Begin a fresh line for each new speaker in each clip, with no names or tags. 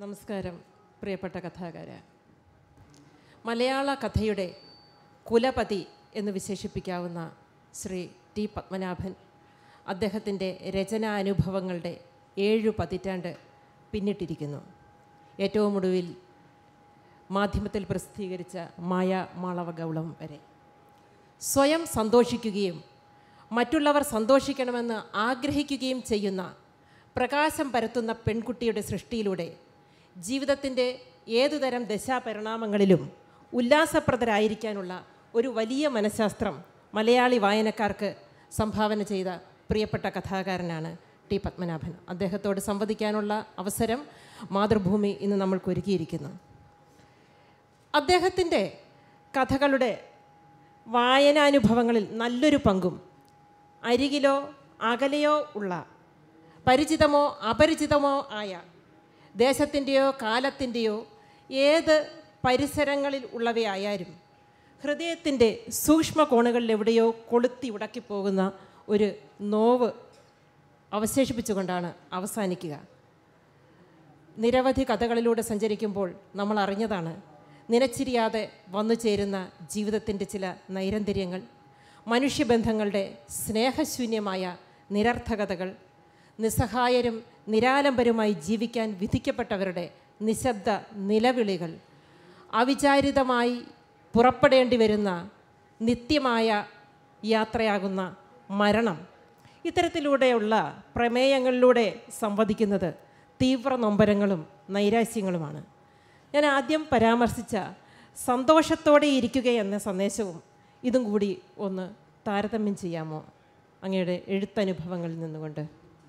നമസ്കാരം പ്രിയപ്പെട്ട കഥാകാര മലയാള കഥയുടെ കുലപതി എന്ന് വിശേഷിപ്പിക്കാവുന്ന ശ്രീ ടി പത്മനാഭൻ അദ്ദേഹത്തിൻ്റെ രചനാനുഭവങ്ങളുടെ ഏഴു പതിറ്റാണ്ട് പിന്നിട്ടിരിക്കുന്നു ഏറ്റവും ഒടുവിൽ മാധ്യമത്തിൽ പ്രസിദ്ധീകരിച്ച മായ മാളവഗൗളം വരെ സ്വയം സന്തോഷിക്കുകയും മറ്റുള്ളവർ സന്തോഷിക്കണമെന്ന് ആഗ്രഹിക്കുകയും ചെയ്യുന്ന പ്രകാശം പരത്തുന്ന പെൺകുട്ടിയുടെ സൃഷ്ടിയിലൂടെ ജീവിതത്തിൻ്റെ ഏതുതരം ദശാപരിണാമങ്ങളിലും ഉല്ലാസപ്രദരായിരിക്കാനുള്ള ഒരു വലിയ മനഃശാസ്ത്രം മലയാളി വായനക്കാർക്ക് സംഭാവന ചെയ്ത പ്രിയപ്പെട്ട കഥാകാരനാണ് ടി പത്മനാഭൻ അദ്ദേഹത്തോട് സംവദിക്കാനുള്ള അവസരം മാതൃഭൂമി ഇന്ന് നമ്മൾക്ക് ഒരുക്കിയിരിക്കുന്നു അദ്ദേഹത്തിൻ്റെ കഥകളുടെ വായനാനുഭവങ്ങളിൽ നല്ലൊരു പങ്കും അരികിലോ അകലെയോ ഉള്ള പരിചിതമോ അപരിചിതമോ ആയ ദേശത്തിൻ്റെയോ കാലത്തിൻ്റെയോ ഏത് പരിസരങ്ങളിൽ ഉള്ളവയായാലും ഹൃദയത്തിൻ്റെ സൂക്ഷ്മ കോണുകളിൽ എവിടെയോ കൊളുത്തി ഉടക്കിപ്പോകുന്ന ഒരു നോവ് അവശേഷിപ്പിച്ചുകൊണ്ടാണ് അവസാനിക്കുക നിരവധി കഥകളിലൂടെ സഞ്ചരിക്കുമ്പോൾ നമ്മൾ അറിഞ്ഞതാണ് നിലച്ചിരിയാതെ വന്നു ചേരുന്ന ജീവിതത്തിൻ്റെ ചില നൈരന്തര്യങ്ങൾ മനുഷ്യബന്ധങ്ങളുടെ സ്നേഹശൂന്യമായ നിരർത്ഥകതകൾ നിസ്സഹായരും നിരാലംബരുമായി ജീവിക്കാൻ വിധിക്കപ്പെട്ടവരുടെ നിശബ്ദ നിലവിളികൾ അവിചാരിതമായി പുറപ്പെടേണ്ടി വരുന്ന നിത്യമായ യാത്രയാകുന്ന മരണം ഇത്തരത്തിലൂടെയുള്ള പ്രമേയങ്ങളിലൂടെ സംവദിക്കുന്നത് തീവ്ര നൊമ്പരങ്ങളും നൈരാശ്യങ്ങളുമാണ് ഞാൻ ആദ്യം പരാമർശിച്ച സന്തോഷത്തോടെ ഇരിക്കുക എന്ന സന്ദേശവും ഇതും കൂടി ഒന്ന് താരതമ്യം ചെയ്യാമോ അങ്ങയുടെ എഴുത്തനുഭവങ്ങളിൽ നിന്നുകൊണ്ട്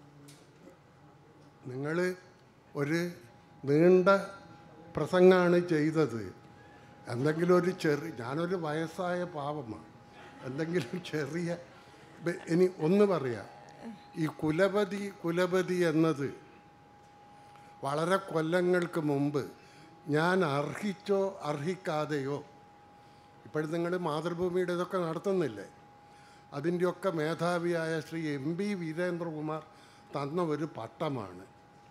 നിങ്ങൾ ഒരു നീണ്ട പ്രസംഗമാണ് ചെയ്തത് എന്തെങ്കിലും ഒരു ചെറിയ ഞാനൊരു വയസ്സായ പാവമാണ് എന്തെങ്കിലും ചെറിയ ബ- ഇനി ഒന്ന് പറയാം ഈ കുലപതി കുലപതി എന്നത് വളരെ കൊല്ലങ്ങൾക്ക് മുമ്പ് ഞാൻ അർഹിച്ചോ അർഹിക്കാതെയോ ഇപ്പോഴും നിങ്ങൾ മാതൃഭൂമിയുടെ ഇതൊക്കെ നടത്തുന്നില്ലേ അതിൻ്റെയൊക്കെ മേധാവിയായ ശ്രീ എം പി വീരേന്ദ്രകുമാർ തന്ന ഒരു പട്ടമാണ്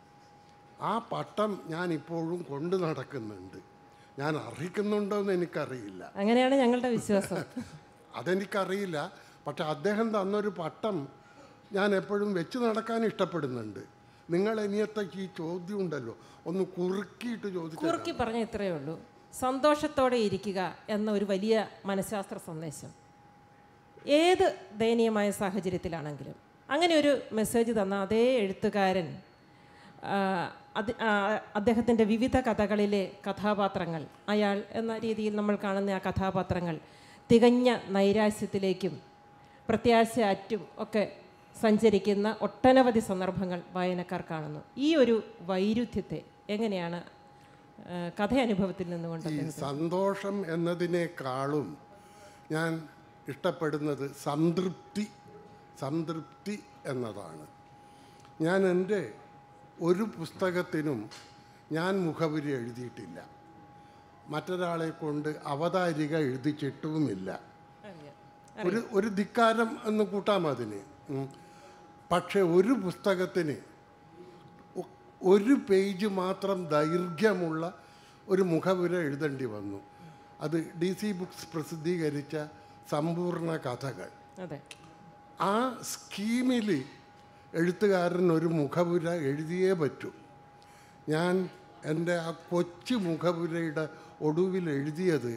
ആ പട്ടം ഞാൻ ഇപ്പോഴും കൊണ്ടു നടക്കുന്നുണ്ട് ഞാൻ അർഹിക്കുന്നുണ്ടോ എന്ന് എനിക്കറിയില്ല
അങ്ങനെയാണ് ഞങ്ങളുടെ വിശ്വാസം
അതെനിക്കറിയില്ല പക്ഷെ അദ്ദേഹം തന്നൊരു പട്ടം ഞാൻ എപ്പോഴും വെച്ച് നടക്കാൻ ഇഷ്ടപ്പെടുന്നുണ്ട് നിങ്ങൾ ഇനിയത്തേക്ക് ഈ ചോദ്യം ഉണ്ടല്ലോ ഒന്ന് കുറുക്കിയിട്ട് ചോദിച്ചു
കുറുക്കി പറഞ്ഞ ഇത്രയേ ഉള്ളൂ സന്തോഷത്തോടെ ഇരിക്കുക എന്ന ഒരു വലിയ മനഃശാസ്ത്ര സന്ദേശം ഏത് ദയനീയമായ സാഹചര്യത്തിലാണെങ്കിലും അങ്ങനെ ഒരു മെസ്സേജ് തന്ന അതേ എഴുത്തുകാരൻ ആ, അത് ആ, അദ്ദേഹത്തിൻ്റെ വിവിധ കഥകളിലെ കഥാപാത്രങ്ങൾ അയാൾ എന്ന രീതിയിൽ നമ്മൾ കാണുന്ന ആ കഥാപാത്രങ്ങൾ തികഞ്ഞ നൈരാശ്യത്തിലേക്കും പ്രത്യാശ അറ്റും ഒക്കെ സഞ്ചരിക്കുന്ന ഒട്ടനവധി സന്ദർഭങ്ങൾ വായനക്കാർ കാണുന്നു ഈ ഒരു വൈരുദ്ധ്യത്തെ എങ്ങനെയാണ് ആ, കഥയനുഭവത്തിൽ നിന്നുകൊണ്ട്
ഈ സന്തോഷം എന്നതിനേക്കാളും ഞാൻ ഇഷ്ടപ്പെടുന്നത് സംതൃപ്തി സംതൃപ്തി എന്നതാണ് ഞാൻ എൻ്റെ ഒരു പുസ്തകത്തിനും ഞാൻ മുഖവുരി എഴുതിയിട്ടില്ല മറ്റൊരാളെ കൊണ്ട് അവതാരിക എഴുതിച്ചിട്ടുമില്ല
അറിയാം.
ഒരു ഒരു ധിക്കാരം എന്ന് കൂട്ടാം അതിന് ഉം. പക്ഷെ ഒരു പുസ്തകത്തിന് ഒ- ഒരു പേജ് മാത്രം ദൈർഘ്യമുള്ള ഒരു മുഖവുര എഴുതേണ്ടി വന്നു അത് ഡി സി ബുക്സ് പ്രസിദ്ധീകരിച്ച സമ്പൂർണ്ണ കഥകൾ
അതെ
ആ സ്കീമിൽ എഴുത്തുകാരൻ ഒരു മുഖപുര എഴുതിയേ പറ്റൂ ഞാൻ എൻ്റെ ആ കൊച്ചു മുഖപുരയുടെ ഒടുവിൽ എഴുതിയത്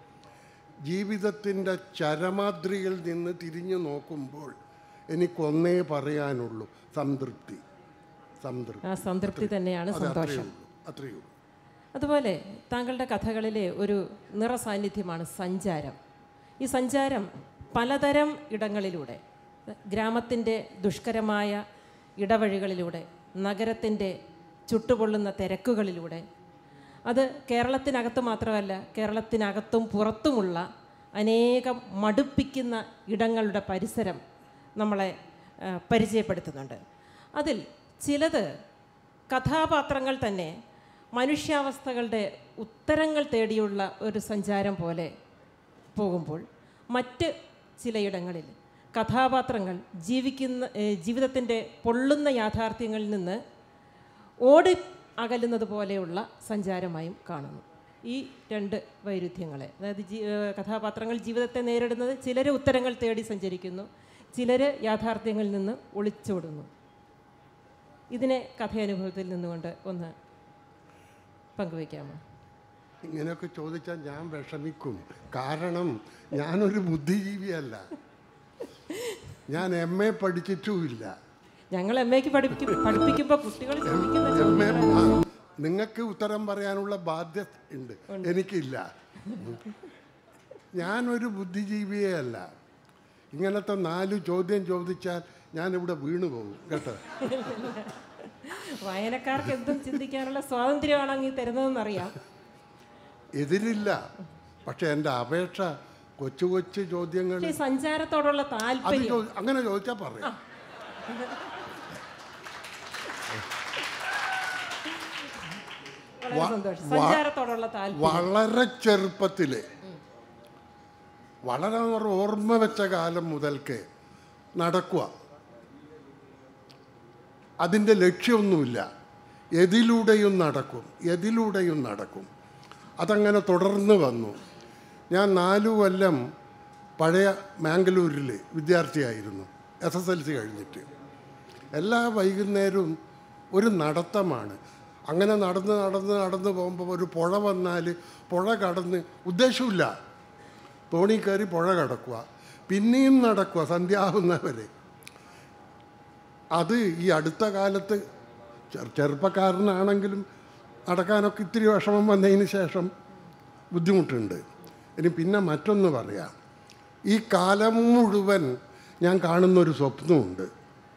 ജീവിതത്തിൻ്റെ ചരമാദ്രിയിൽ നിന്ന് തിരിഞ്ഞു നോക്കുമ്പോൾ എനിക്കൊന്നേ പറയാനുള്ളൂ സംതൃപ്തി സംതൃപ്തി
ആ സംതൃപ്തി തന്നെയാണ്
അത് അത്രയേ
സന്തോഷം
ഉള്ളൂ അത്രയേ ഉള്ളൂ
അതുപോലെ താങ്കളുടെ കഥകളിലെ ഒരു നിറസാന്നിധ്യമാണ് സഞ്ചാരം ഈ സഞ്ചാരം പലതരം ഇടങ്ങളിലൂടെ ഗ്രാമത്തിൻ്റെ ദുഷ്കരമായ ഇടവഴികളിലൂടെ നഗരത്തിൻ്റെ ചുട്ടുപൊള്ളുന്ന തിരക്കുകളിലൂടെ അത് കേരളത്തിനകത്ത് മാത്രമല്ല കേരളത്തിനകത്തും പുറത്തുമുള്ള അനേകം മടുപ്പിക്കുന്ന ഇടങ്ങളുടെ പരിസരം നമ്മളെ ആ, പരിചയപ്പെടുത്തുന്നുണ്ട് അതിൽ ചിലത് കഥാപാത്രങ്ങൾ തന്നെ മനുഷ്യാവസ്ഥകളുടെ ഉത്തരങ്ങൾ തേടിയുള്ള ഒരു സഞ്ചാരം പോലെ പോകുമ്പോൾ മറ്റ് ചിലയിടങ്ങളിൽ കഥാപാത്രങ്ങൾ ജീവിക്കുന്ന ജീവിതത്തിൻ്റെ പൊള്ളുന്ന യാഥാർത്ഥ്യങ്ങളിൽ നിന്ന് ഓടി അകലുന്നത് പോലെയുള്ള സഞ്ചാരമായും കാണുന്നു ഈ രണ്ട് വൈരുദ്ധ്യങ്ങളെ അതായത് ജീ ഏഹ് കഥാപാത്രങ്ങൾ ജീവിതത്തെ നേരിടുന്നത് ചിലർ ഉത്തരങ്ങൾ തേടി സഞ്ചരിക്കുന്നു ചിലർ യാഥാർത്ഥ്യങ്ങളിൽ നിന്ന് ഒളിച്ചോടുന്നു ഇതിനെ കഥയനുഭവത്തിൽ നിന്നുകൊണ്ട് ഒന്ന് പങ്കുവയ്ക്കാമോ
ഇങ്ങനെയൊക്കെ ചോദിച്ചാൽ ഞാൻ വിഷമിക്കും കാരണം ഞാനൊരു ബുദ്ധിജീവിയല്ല ഞാൻ എം എ പഠിച്ചിട്ടുമില്ല
ഞങ്ങൾ എം എക്ക് പഠിപ്പിക്കും പഠിപ്പിക്കുമ്പോൾ കുട്ടികൾ ചോദിക്കുന്ന
എം എ
ചോദ്യങ്ങൾ
നിങ്ങൾക്ക് ഉത്തരം പറയാനുള്ള ബാധ്യത ഉണ്ട് എനിക്കില്ല ഞാനൊരു ബുദ്ധിജീവിയേ അല്ല ഇങ്ങനത്തെ നാല് ചോദ്യം ചോദിച്ചാൽ ഞാനിവിടെ വീണു പോകും കേട്ടോ
വായനക്കാർക്ക് എന്തും ചിന്തിക്കാനുള്ള സ്വാതന്ത്ര്യമാണ് അങ്ങ് ഈ തരുന്നതെന്നറിയാം
എതിരില്ല പക്ഷെ എൻ്റെ അപേക്ഷ കൊച്ചു കൊച്ചു ചോദ്യങ്ങൾ
പക്ഷേ ഈ സഞ്ചാരത്തോടുള്ള
അത്
താല്പര്യം
ചോ- അങ്ങനെ ചോദിച്ചാൽ പറയാം
വളരെ സന്തോഷം സഞ്ചാരത്തോടുള്ള താല്പര്യം
വളരെ ചെറുപ്പത്തിൽ വളരെ ഒരു ഓർമ്മ വെച്ച കാലം മുതൽക്ക് നടക്കുക അതിൻ്റെ ലക്ഷ്യമൊന്നുമില്ല എതിലൂടെയും നടക്കും എതിലൂടെയും നടക്കും അതങ്ങനെ തുടർന്ന് വന്നു ഞാൻ നാലു കൊല്ലം പഴയ മാംഗ്ലൂരിൽ വിദ്യാർത്ഥിയായിരുന്നു എസ് എസ് എൽ സി കഴിഞ്ഞിട്ട് എല്ലാ വൈകുന്നേരവും ഒരു നടത്തമാണ് അങ്ങനെ നടന്ന് നടന്ന് നടന്ന് പോകുമ്പോൾ ഒരു പുഴ വന്നാൽ പുഴ കടന്ന് ഉദ്ദേശമില്ല തോണി കയറി പുഴ കടക്കുക പിന്നെയും നടക്കുക സന്ധ്യാവുന്നവരെ അത് ഈ അടുത്ത കാലത്ത് ചെറു ചെറുപ്പക്കാരനാണെങ്കിലും നടക്കാനൊക്കെ ഇത്തിരി വിഷമം വന്നതിന് ശേഷം ബുദ്ധിമുട്ടുണ്ട് ഇനി പിന്നെ മറ്റൊന്ന് പറയാം ഈ കാലം മുഴുവൻ ഞാൻ കാണുന്നൊരു സ്വപ്നമുണ്ട്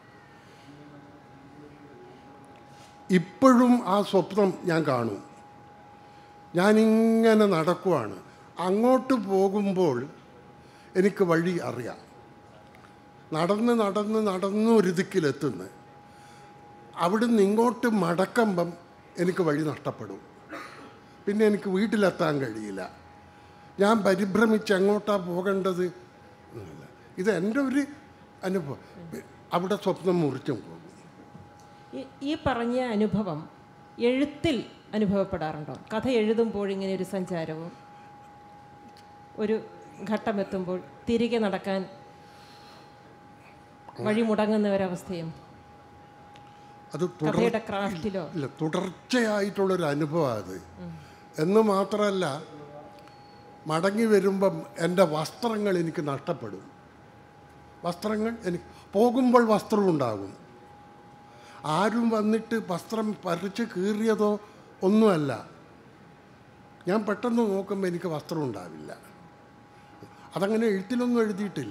ഇപ്പോഴും ആ സ്വപ്നം ഞാൻ കാണും ഞാനിങ്ങനെ നടക്കുവാണ് അങ്ങോട്ട് പോകുമ്പോൾ എനിക്ക് വഴി അറിയാം നടന്ന് നടന്ന് നടന്ന് ഒരു ദിക്കിലെത്തുന്നു അവിടുന്ന് ഇങ്ങോട്ട് മടക്കുമ്പം എനിക്ക് വഴി നഷ്ടപ്പെടും പിന്നെ എനിക്ക് വീട്ടിലെത്താൻ കഴിയില്ല ഞാൻ പരിഭ്രമിച്ച് എങ്ങോട്ടാണ് പോകേണ്ടത് എന്നില്ല. ഇത് എൻ്റെ ഒരു അനുഭവം അവിടെ സ്വപ്നം മുറിച്ചും പോകും
ഈ- ഈ പറഞ്ഞ അനുഭവം എഴുത്തിൽ അനുഭവപ്പെടാറുണ്ടോ കഥ എഴുതുമ്പോൾ ഇങ്ങനെ ഒരു സഞ്ചാരവും ഒരു ഘട്ടമെത്തുമ്പോൾ തിരികെ നടക്കാൻ വഴി മുടങ്ങുന്ന ഒരവസ്ഥയും
അത് തുടർ
കഥയുടെ ക്രാഫ്റ്റിലോ
ഇല്ല തുടർച്ചയായിട്ടുള്ളൊരു അനുഭവം അത് എന്ന് മാത്രമല്ല മടങ്ങി വരുമ്പം എൻ്റെ വസ്ത്രങ്ങൾ എനിക്ക് നഷ്ടപ്പെടും വസ്ത്രങ്ങൾ എനിക്ക് പോകുമ്പോൾ വസ്ത്രം ഉണ്ടാകും ആരും വന്നിട്ട് വസ്ത്രം പറിച്ച് കീറിയതോ ഒന്നുമല്ല ഞാൻ പെട്ടെന്ന് നോക്കുമ്പോൾ എനിക്ക് വസ്ത്രം ഉണ്ടാവില്ല അതങ്ങനെ എഴുത്തിലൊന്നും എഴുതിയിട്ടില്ല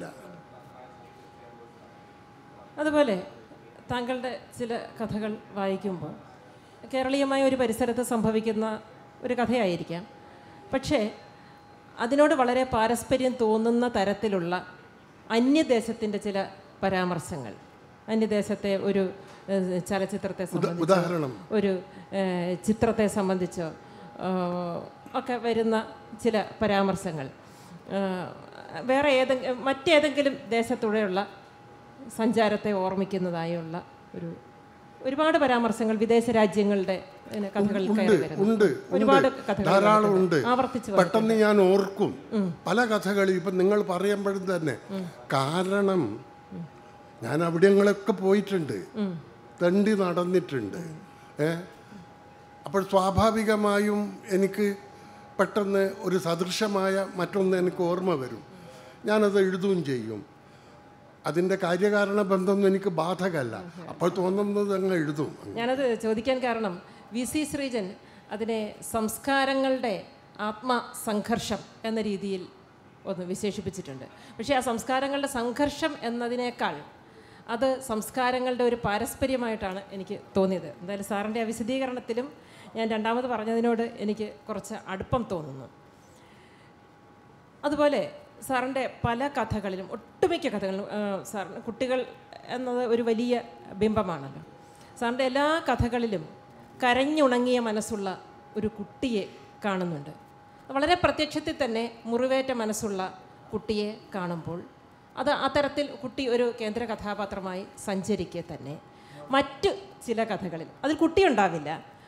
അതുപോലെ താങ്കളുടെ ചില കഥകൾ വായിക്കുമ്പോൾ കേരളീയമായ ഒരു പരിസരത്ത് സംഭവിക്കുന്ന ഒരു കഥയായിരിക്കാം പക്ഷേ അതിനോട് വളരെ പാരസ്പര്യം തോന്നുന്ന തരത്തിലുള്ള അന്യദേശത്തിൻ്റെ ചില പരാമർശങ്ങൾ അന്യദേശത്തെ ഒരു ഏഹ്, ചലച്ചിത്രത്തെ സംബന്ധിച്ചോ
ഉദാഹരണം
ഒരു ഏഹ്, ചിത്രത്തെ സംബന്ധിച്ചോ ഏഹ്, ഒക്കെ വരുന്ന ചില പരാമർശങ്ങൾ ഏഹ്, വേറെ ഏതെങ്കിലും മറ്റേതെങ്കിലും ദേശത്തൂടെയുള്ള സഞ്ചാരത്തെ ഓർമ്മിക്കുന്നതായുള്ള ഒരു ഒരുപാട് പരാമർശങ്ങൾ വിദേശ രാജ്യങ്ങളുടെ പിന്നെ കഥകളിൽ കയറി
ഉണ്ട്
വരുന്നു
ഉണ്ട്
ഒരുപാട്
ഉണ്ട്
കഥകൾ
ധാരാളം ഉണ്ട്
ആവർത്തിച്ച്
പെട്ടെന്ന് ഞാൻ ഓർക്കും പല കഥകൾ ഇപ്പം നിങ്ങൾ പറയുമ്പോഴും തന്നെ കാരണം ഞാൻ അവിടങ്ങളൊക്കെ പോയിട്ടുണ്ട് തണ്ടി നടന്നിട്ടുണ്ട് ഏ അപ്പോൾ സ്വാഭാവികമായും എനിക്ക് പെട്ടെന്ന് ഒരു സദൃശമായ മറ്റൊന്ന് എനിക്ക് ഓർമ്മ വരും ഞാനത് എഴുതുകയും ചെയ്യും അതിൻ്റെ കാര്യകാരണ ബന്ധമൊന്നും എനിക്ക് ബാധകമല്ല അപ്പോൾ തോന്നുന്നത് അങ്ങ് എഴുതും
ഞാനത് ചോദിക്കാൻ കാരണം വി സി ശ്രീജൻ അതിനെ സംസ്കാരങ്ങളുടെ ആത്മസംഘർഷം എന്ന രീതിയിൽ ഒന്ന് വിശേഷിപ്പിച്ചിട്ടുണ്ട് പക്ഷേ ആ സംസ്കാരങ്ങളുടെ സംഘർഷം എന്നതിനേക്കാൾ അത് സംസ്കാരങ്ങളുടെ ഒരു പാരസ്പര്യമായിട്ടാണ് എനിക്ക് തോന്നിയത് എന്തായാലും സാറിൻ്റെ ആ വിശദീകരണത്തിലും ഞാൻ രണ്ടാമത് പറഞ്ഞതിനോട് എനിക്ക് കുറച്ച് അടുപ്പം തോന്നുന്നു അതുപോലെ സാറിൻ്റെ പല കഥകളിലും ഒട്ടുമിക്ക കഥകളിലും ആ, സാറിന് കുട്ടികൾ എന്നത് ഒരു വലിയ ബിംബമാണല്ലോ സാറിൻ്റെ എല്ലാ കഥകളിലും കരഞ്ഞുണങ്ങിയ മനസ്സുള്ള ഒരു കുട്ടിയെ കാണുന്നുണ്ട് വളരെ പ്രത്യക്ഷത്തിൽ തന്നെ മുറിവേറ്റ മനസ്സുള്ള കുട്ടിയെ കാണുമ്പോൾ അത് അത്തരത്തിൽ കുട്ടി ഒരു കേന്ദ്ര കഥാപാത്രമായി സഞ്ചരിക്കെ തന്നെ മറ്റ് ചില കഥകളിൽ അതിൽ കുട്ടിയുണ്ടാവില്ല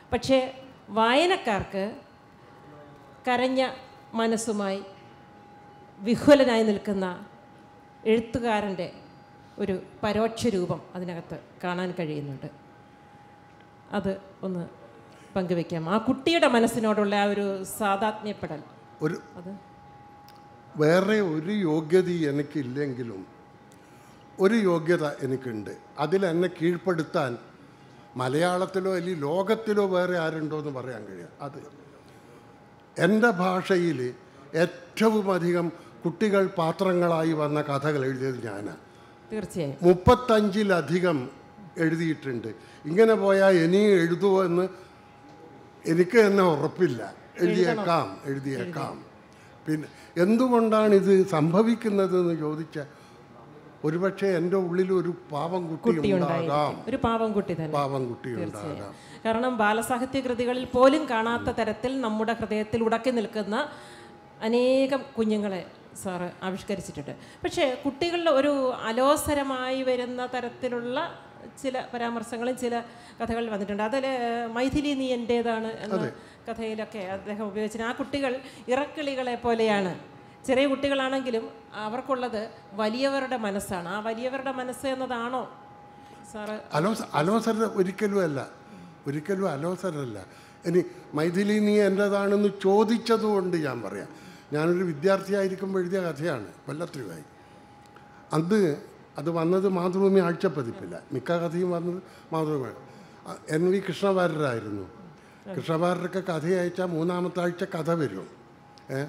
പക്ഷേ വായനക്കാർക്ക് കരഞ്ഞ മനസ്സുമായി വിഹ്വലനായി നിൽക്കുന്ന എഴുത്തുകാരൻ്റെ ഒരു പരോക്ഷ രൂപം അതിനകത്ത് കാണാൻ കഴിയുന്നുണ്ട് അത് ഒന്ന് പങ്കുവെക്കാം ആ കുട്ടിയുടെ മനസ്സിനോടുള്ള ആ ഒരു സാധാത്മ്യപ്പെടൽ
ഒരു
അത്
വേറെ ഒരു യോഗ്യത എനിക്കില്ലെങ്കിലും ഒരു യോഗ്യത എനിക്കുണ്ട് അതിൽ എന്നെ കീഴ്പ്പെടുത്താൻ മലയാളത്തിലോ അല്ലെങ്കിൽ ലോകത്തിലോ വേറെ ആരുണ്ടോ എന്ന് പറയാൻ കഴിയും അത് എൻ്റെ ഭാഷയിൽ ഏറ്റവും അധികം കുട്ടികൾ പാത്രങ്ങളായി വന്ന കഥകൾ എഴുതിയത് ഞാനാണ്
തീർച്ചയായും
മുപ്പത്തഞ്ചിലധികം എഴുതിയിട്ടുണ്ട് ഇങ്ങനെ പോയാൽ ഇനിയും എഴുതുമോ എന്ന് എനിക്ക് തന്നെ ഉറപ്പില്ല എഴുതിയേക്കാം എഴുതിയേക്കാം പിന്നെ എന്തുകൊണ്ടാണ് ഇത് സംഭവിക്കുന്നതെന്ന് ചോദിച്ച ഒരുപക്ഷെ എൻ്റെ ഉള്ളിൽ ഒരു പാവം കുട്ടി
കുട്ടി
ഉണ്ടാകാം
ഉണ്ടായിരിക്കും ഒരു പാവം കുട്ടി തന്നെ
പാവം കുട്ടി ഉണ്ടാകാം
കാരണം ബാലസാഹിത്യ കൃതികളിൽ പോലും കാണാത്ത തരത്തിൽ നമ്മുടെ ഹൃദയത്തിൽ ഉടക്കി നിൽക്കുന്ന അനേകം കുഞ്ഞുങ്ങളെ സാറ് ആവിഷ്കരിച്ചിട്ടുണ്ട് പക്ഷേ കുട്ടികളുടെ ഒരു അലോസരമായി വരുന്ന തരത്തിലുള്ള ചില പരാമർശങ്ങളും ചില കഥകളിൽ വന്നിട്ടുണ്ട് അതിൽ മൈഥിലി നീ എൻ്റേതാണ് എന്ന കഥയിലൊക്കെ അദ്ദേഹം ഉപയോഗിച്ചിട്ട് ആ കുട്ടികൾ ഇറക്കിളികളെ പോലെയാണ് ചെറിയ കുട്ടികളാണെങ്കിലും അവർക്കുള്ളത് വലിയവരുടെ മനസ്സാണ് ആ വലിയവരുടെ മനസ്സ് എന്നതാണോ സാറ്
അലോസ അലോസര ഒരിക്കലും അല്ല ഒരിക്കലും അലോസരല്ല ഇനി മൈഥിലി നീ എൻ്റെതാണെന്ന് ചോദിച്ചതുകൊണ്ട് ഞാൻ പറയാം ഞാനൊരു വിദ്യാർത്ഥിയായിരിക്കുമ്പോൾ എഴുതിയ കഥയാണ് കൊല്ലത്തിലുമായി അന്ന് അത് വന്നത് മാതൃഭൂമി ആഴ്ചപ്പതിപ്പില്ല മിക്ക കഥയും വന്നത് മാതൃഭൂമി അ- എൻ വി കൃഷ്ണവാര്യരായിരുന്നു കൃഷ്ണവാര്യരൊക്കെ കഥ അയച്ചാൽ മൂന്നാമത്തെ ആഴ്ച കഥ വരും ഏ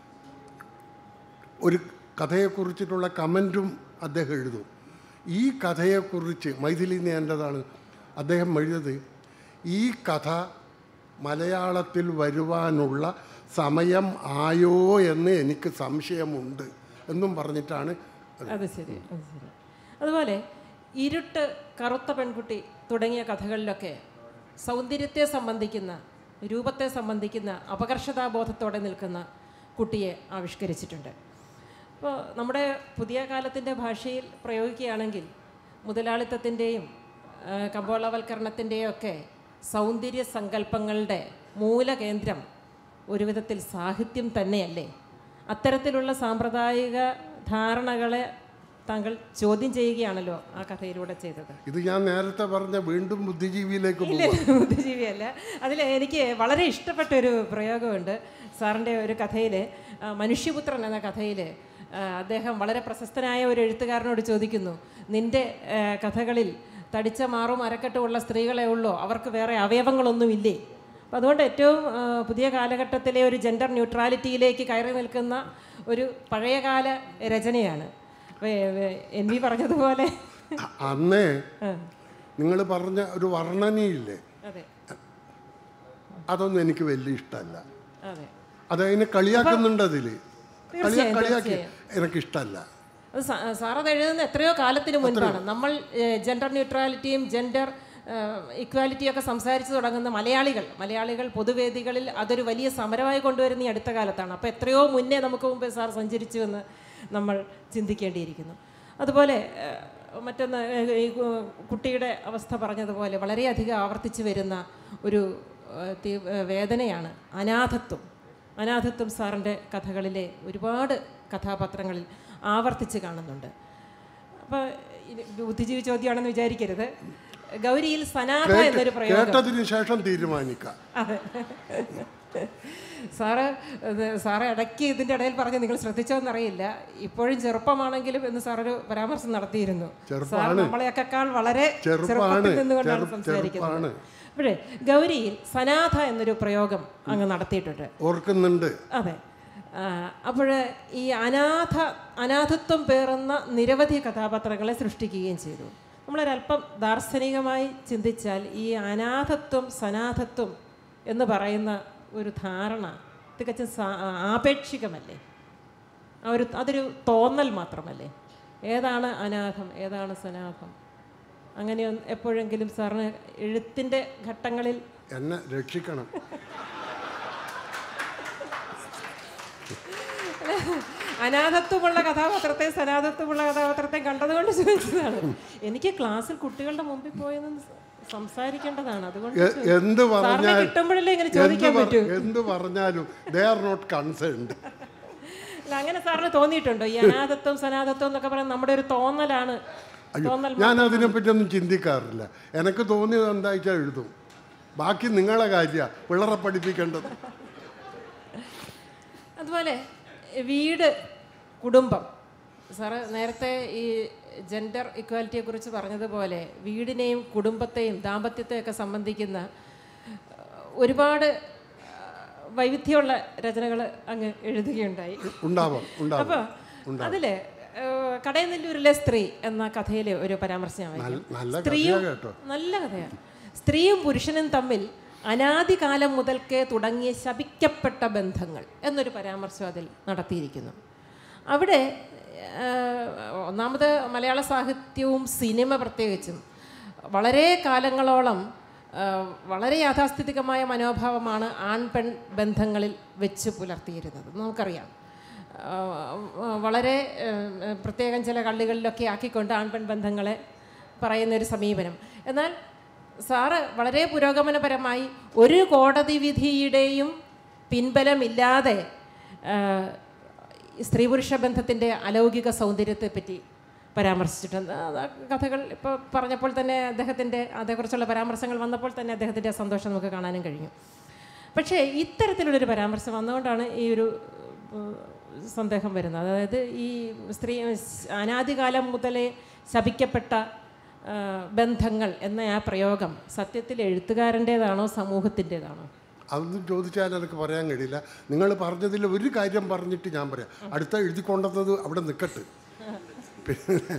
ഒരു കഥയെക്കുറിച്ചിട്ടുള്ള കമൻറ്റും അദ്ദേഹം എഴുതും ഈ കഥയെക്കുറിച്ച് മൈഥിലി നീൻ്റെതാണ് അദ്ദേഹം എഴുതിയത് ഈ കഥ മലയാളത്തിൽ വരുവാനുള്ള സമയം ആയോ എന്ന് എനിക്ക് സംശയമുണ്ട് എന്നും പറഞ്ഞിട്ടാണ്
അത് ശരി അത് ശരി അതുപോലെ ഇരുട്ട് കറുത്ത പെൺകുട്ടി തുടങ്ങിയ കഥകളിലൊക്കെ സൗന്ദര്യത്തെ സംബന്ധിക്കുന്ന രൂപത്തെ സംബന്ധിക്കുന്ന അപകർഷതാബോധത്തോടെ നിൽക്കുന്ന കുട്ടിയെ ആവിഷ്കരിച്ചിട്ടുണ്ട് അപ്പോൾ നമ്മുടെ പുതിയ കാലത്തിൻ്റെ ഭാഷയിൽ പ്രയോഗിക്കുകയാണെങ്കിൽ മുതലാളിത്തത്തിൻ്റെയും ആ, കമ്പോളവൽക്കരണത്തിൻ്റെയും ഒക്കെ സൗന്ദര്യ സങ്കല്പങ്ങളുടെ മൂലകേന്ദ്രം ഒരു വിധത്തിൽ സാഹിത്യം തന്നെയല്ലേ അത്തരത്തിലുള്ള സാമ്പ്രദായിക ധാരണകളെ താങ്കൾ ചോദ്യം ചെയ്യുകയാണല്ലോ ആ കഥയിലൂടെ ചെയ്തത്
ഇത് ഞാൻ നേരത്തെ പറഞ്ഞ വീണ്ടും ബുദ്ധിജീവിയിലേക്ക്
ഇല്ല
പോകും
ബുദ്ധിജീവിയല്ല അതിൽ എനിക്ക് വളരെ ഇഷ്ടപ്പെട്ട ഒരു പ്രയോഗമുണ്ട് സാറിൻ്റെ ഒരു കഥയിൽ മനുഷ്യപുത്രൻ എന്ന കഥയിൽ അദ്ദേഹം വളരെ പ്രശസ്തനായ ഒരു എഴുത്തുകാരനോട് ചോദിക്കുന്നു നിന്റെ ആ, കഥകളിൽ തടിച്ച മാറും അരക്കെട്ടുമുള്ള സ്ത്രീകളെ ഉള്ളോ അവർക്ക് വേറെ അവയവങ്ങളൊന്നുമില്ലേ അപ്പം അതുകൊണ്ട് ഏറ്റവും ആ, പുതിയ കാലഘട്ടത്തിലെ ഒരു ജെൻഡർ ന്യൂട്രാലിറ്റിയിലേക്ക് കയറി നിൽക്കുന്ന ഒരു പഴയകാല രചനയാണ് വേ- വേ- എൻ വി പറഞ്ഞതുപോലെ
അ- അന്നേ
ആ,
നിങ്ങൾ പറഞ്ഞ ഒരു വർണ്ണനയില്ലേ
അതെ
അതൊന്നും എനിക്ക് വലിയ ഇഷ്ടമല്ല
അതെ
അതതിനെ കളിയാക്കുന്നുണ്ട് അതിൽ കളിയാ
തീർച്ചയായും,
കളിയാക്കി എനിക്കിഷ്ടമല്ല
അത് സാ- സാർ അത് എഴുതുന്ന എത്രയോ കാലത്തിന് മുൻപാണ് നമ്മൾ ജെൻഡർ ന്യൂട്രാലിറ്റിയും ജെൻഡർ ഇക്വാലിറ്റിയും ഒക്കെ സംസാരിച്ചു തുടങ്ങുന്ന മലയാളികൾ മലയാളികൾ പൊതുവേദികളിൽ അതൊരു വലിയ സമരമായി കൊണ്ടുവരുന്ന ഈ അടുത്ത കാലത്താണ് അപ്പോൾ എത്രയോ മുന്നേ നമുക്ക് മുമ്പേ സാർ സഞ്ചരിച്ചു എന്ന് നമ്മൾ ചിന്തിക്കേണ്ടിയിരിക്കുന്നു അതുപോലെ ഏഹ്, മറ്റൊന്ന് ഏഹ്, ഈ കു- കുട്ടിയുടെ അവസ്ഥ പറഞ്ഞതുപോലെ വളരെയധികം ആവർത്തിച്ചു വരുന്ന ഒരു ഏഹ്, തീ- ഏഹ്, വേദനയാണ് അനാഥത്വം അനാഥത്വം സാറിൻ്റെ കഥകളിലെ ഒരുപാട് കഥാപാത്രങ്ങളിൽ ആവർത്തിച്ച് കാണുന്നുണ്ട് അപ്പോൾ ബുദ്ധിജീവി ചോദ്യമാണെന്ന് വിചാരിക്കരുത് ഗൗരിയിൽ സനാഥ എന്നൊരു പ്രയോഗം
കേട്ടതിന് ശേഷം തീരുമാനിക്കാം
അതെ സാറ് ഇത് സാറ് ഇടയ്ക്ക് ഇതിൻ്റെ ഇടയിൽ പറഞ്ഞ് നിങ്ങൾ ശ്രദ്ധിച്ചോന്നറിയില്ല ഇപ്പോഴും ചെറുപ്പമാണെങ്കിലും എന്ന് സാറൊരു പരാമർശം നടത്തിയിരുന്നു സാർ
ചെറുപ്പമാണ്.
നമ്മളെയൊക്കെക്കാൾ വളരെ
ചെറുപ്പമാണ്.
ചെറുപ്പത്തിൽ നിന്നുകൊണ്ടാണ്
ചെറു-
സംസാരിക്കുന്നത്
ചെറുപ്പമാണ്.
അപ്പോഴേ ഗൗരിയിൽ സനാഥ എന്നൊരു പ്രയോഗം അങ്ങ് നടത്തിയിട്ടുണ്ട്
ഓർക്കുന്നുണ്ട്
അതെ അപ്പോൾ ഈ അനാഥ അനാഥത്വം പേറുന്ന നിരവധി കഥാപാത്രങ്ങളെ സൃഷ്ടിക്കുകയും ചെയ്തു നമ്മളൊരല്പം ദാർശനികമായി ചിന്തിച്ചാൽ ഈ അനാഥത്വം സനാഥത്വം എന്ന് പറയുന്ന ഒരു ധാരണ തികച്ചും സാ- ആപേക്ഷികമല്ലേ ആ ഒരു അതൊരു തോന്നൽ മാത്രമല്ലേ ഏതാണ് അനാഥം ഏതാണ് സനാഥം അങ്ങനെ ഒന്ന് എപ്പോഴെങ്കിലും സാറിന് എഴുത്തിൻ്റെ ഘട്ടങ്ങളിൽ
എന്നെ രക്ഷിക്കണം
അനാഥത്വമുള്ള കഥാപാത്രത്തെ സനാഥത്വമുള്ള കഥാപാത്രത്തെ കണ്ടതുകൊണ്ട് ചോദിച്ചതാണ് എനിക്ക് ക്ലാസ്സിൽ കുട്ടികളുടെ മുമ്പിൽ പോയെന്ന് സംസാരിക്കേണ്ടതാണ് അതുകൊണ്ട്
എ- എന്ത്
സാറിനെ
പറഞ്ഞാൽ
കിട്ടുമ്പോഴല്ലേ ഇങ്ങനെ
എന്ത്
ചോദിക്കാൻ
പറ-
പറ്റൂ
എന്ത് പറഞ്ഞാലും ദേ ആർ നോട്ട് കൺസേൺഡ്
അല്ല അങ്ങനെ സാറിന് തോന്നിയിട്ടുണ്ടോ ഈ അനാഥത്വം സനാഥത്വം എന്നൊക്കെ പറയുന്നത് നമ്മുടെ ഒരു തോന്നലാണ് തോന്നൽ
ഞാൻ അതിനെപ്പറ്റി ഒന്നും ചിന്തിക്കാറില്ല എനിക്ക് തോന്നിയത് എന്താ വെച്ചാൽ എഴുതും ബാക്കി നിങ്ങളെ കാര്യമാണ് പിള്ളേരെ പഠിപ്പിക്കേണ്ടത്
അതുപോലെ വീട് കുടുംബം സാറ് നേരത്തെ ഈ ജെൻഡർ ഇക്വാലിറ്റിയെ കുറിച്ച് പറഞ്ഞതുപോലെ വീടിനെയും കുടുംബത്തെയും ദാമ്പത്യത്തെയൊക്കെ സംബന്ധിക്കുന്ന അഹ്, ഒരുപാട് അഹ്, വൈവിധ്യമുള്ള രചനകൾ അങ്ങ് എഴുതുകയുണ്ടായി
ഉണ്ടാവാം ഉണ്ടാവാം
അപ്പോൾ അതില് ഏഹ്, കടയനെല്ലൂരിലെ സ്ത്രീ എന്ന കഥയിലെ ഒരു പരാമർശം ഞാൻ വായിക്കാം.
നല്ല- നല്ല
സ്ത്രീയും
കഥയാ കേട്ടോ.
നല്ല കഥയാണ് സ്ത്രീയും പുരുഷനും തമ്മിൽ അനാദികാലം മുതൽക്കേ തുടങ്ങിയ ശപിക്കപ്പെട്ട ബന്ധങ്ങൾ എന്നൊരു പരാമർശം അതിൽ നടത്തിയിരിക്കുന്നു അവിടെ ഏഹ്, ഒന്നാമത് മലയാള സാഹിത്യവും സിനിമ പ്രത്യേകിച്ചും വളരെ കാലങ്ങളോളം ഏഹ്, വളരെ യാഥാസ്ഥിതികമായ മനോഭാവമാണ് ആൺ പെൺ ബന്ധങ്ങളിൽ വെച്ച് പുലർത്തിയിരുന്നത് നമുക്കറിയാം ആഹ് വളരെ ഏഹ്, പ്രത്യേകം ചില കള്ളികളിലൊക്കെ ആക്കിക്കൊണ്ട് ആൺപെൺ ബന്ധങ്ങളെ പറയുന്നൊരു സമീപനം എന്നാൽ സാറ് വളരെ പുരോഗമനപരമായി ഒരു കോടതി വിധിയുടെയും പിൻബലമില്ലാതെ ആഹ്, സ്ത്രീ പുരുഷ ബന്ധത്തിൻ്റെ അലൗകിക സൗന്ദര്യത്തെപ്പറ്റി പരാമർശിച്ചിട്ടുണ്ട് അത് ആ കഥകൾ ഇപ്പോൾ പറഞ്ഞപ്പോൾ തന്നെ അദ്ദേഹത്തിൻ്റെ അതേക്കുറിച്ചുള്ള പരാമർശങ്ങൾ വന്നപ്പോൾ തന്നെ അദ്ദേഹത്തിൻ്റെ സന്തോഷം നമുക്ക് കാണാനും കഴിഞ്ഞു പക്ഷേ ഇത്തരത്തിലുള്ളൊരു പരാമർശം വന്നുകൊണ്ടാണ് ഈ ഒരു ഏഹ്, സന്ദേഹം വരുന്നത് അതായത് ഈ സ്ത്രീ അനാദികാലം മുതലേ ശപിക്കപ്പെട്ട ആ, ബന്ധങ്ങൾ എന്ന ആ പ്രയോഗം സത്യത്തിൽ എഴുത്തുകാരൻ്റേതാണോ സമൂഹത്തിൻ്റെതാണോ
അതൊന്നും ചോദിച്ചാൽ എനിക്ക് പറയാൻ കഴിയില്ല നിങ്ങൾ പറഞ്ഞതിൽ ഒരു കാര്യം പറഞ്ഞിട്ട് ഞാൻ പറയാം അടുത്ത എഴുതി കൊണ്ടുവന്നത് അവിടെ നിൽക്കട്ടെ പിന്നെ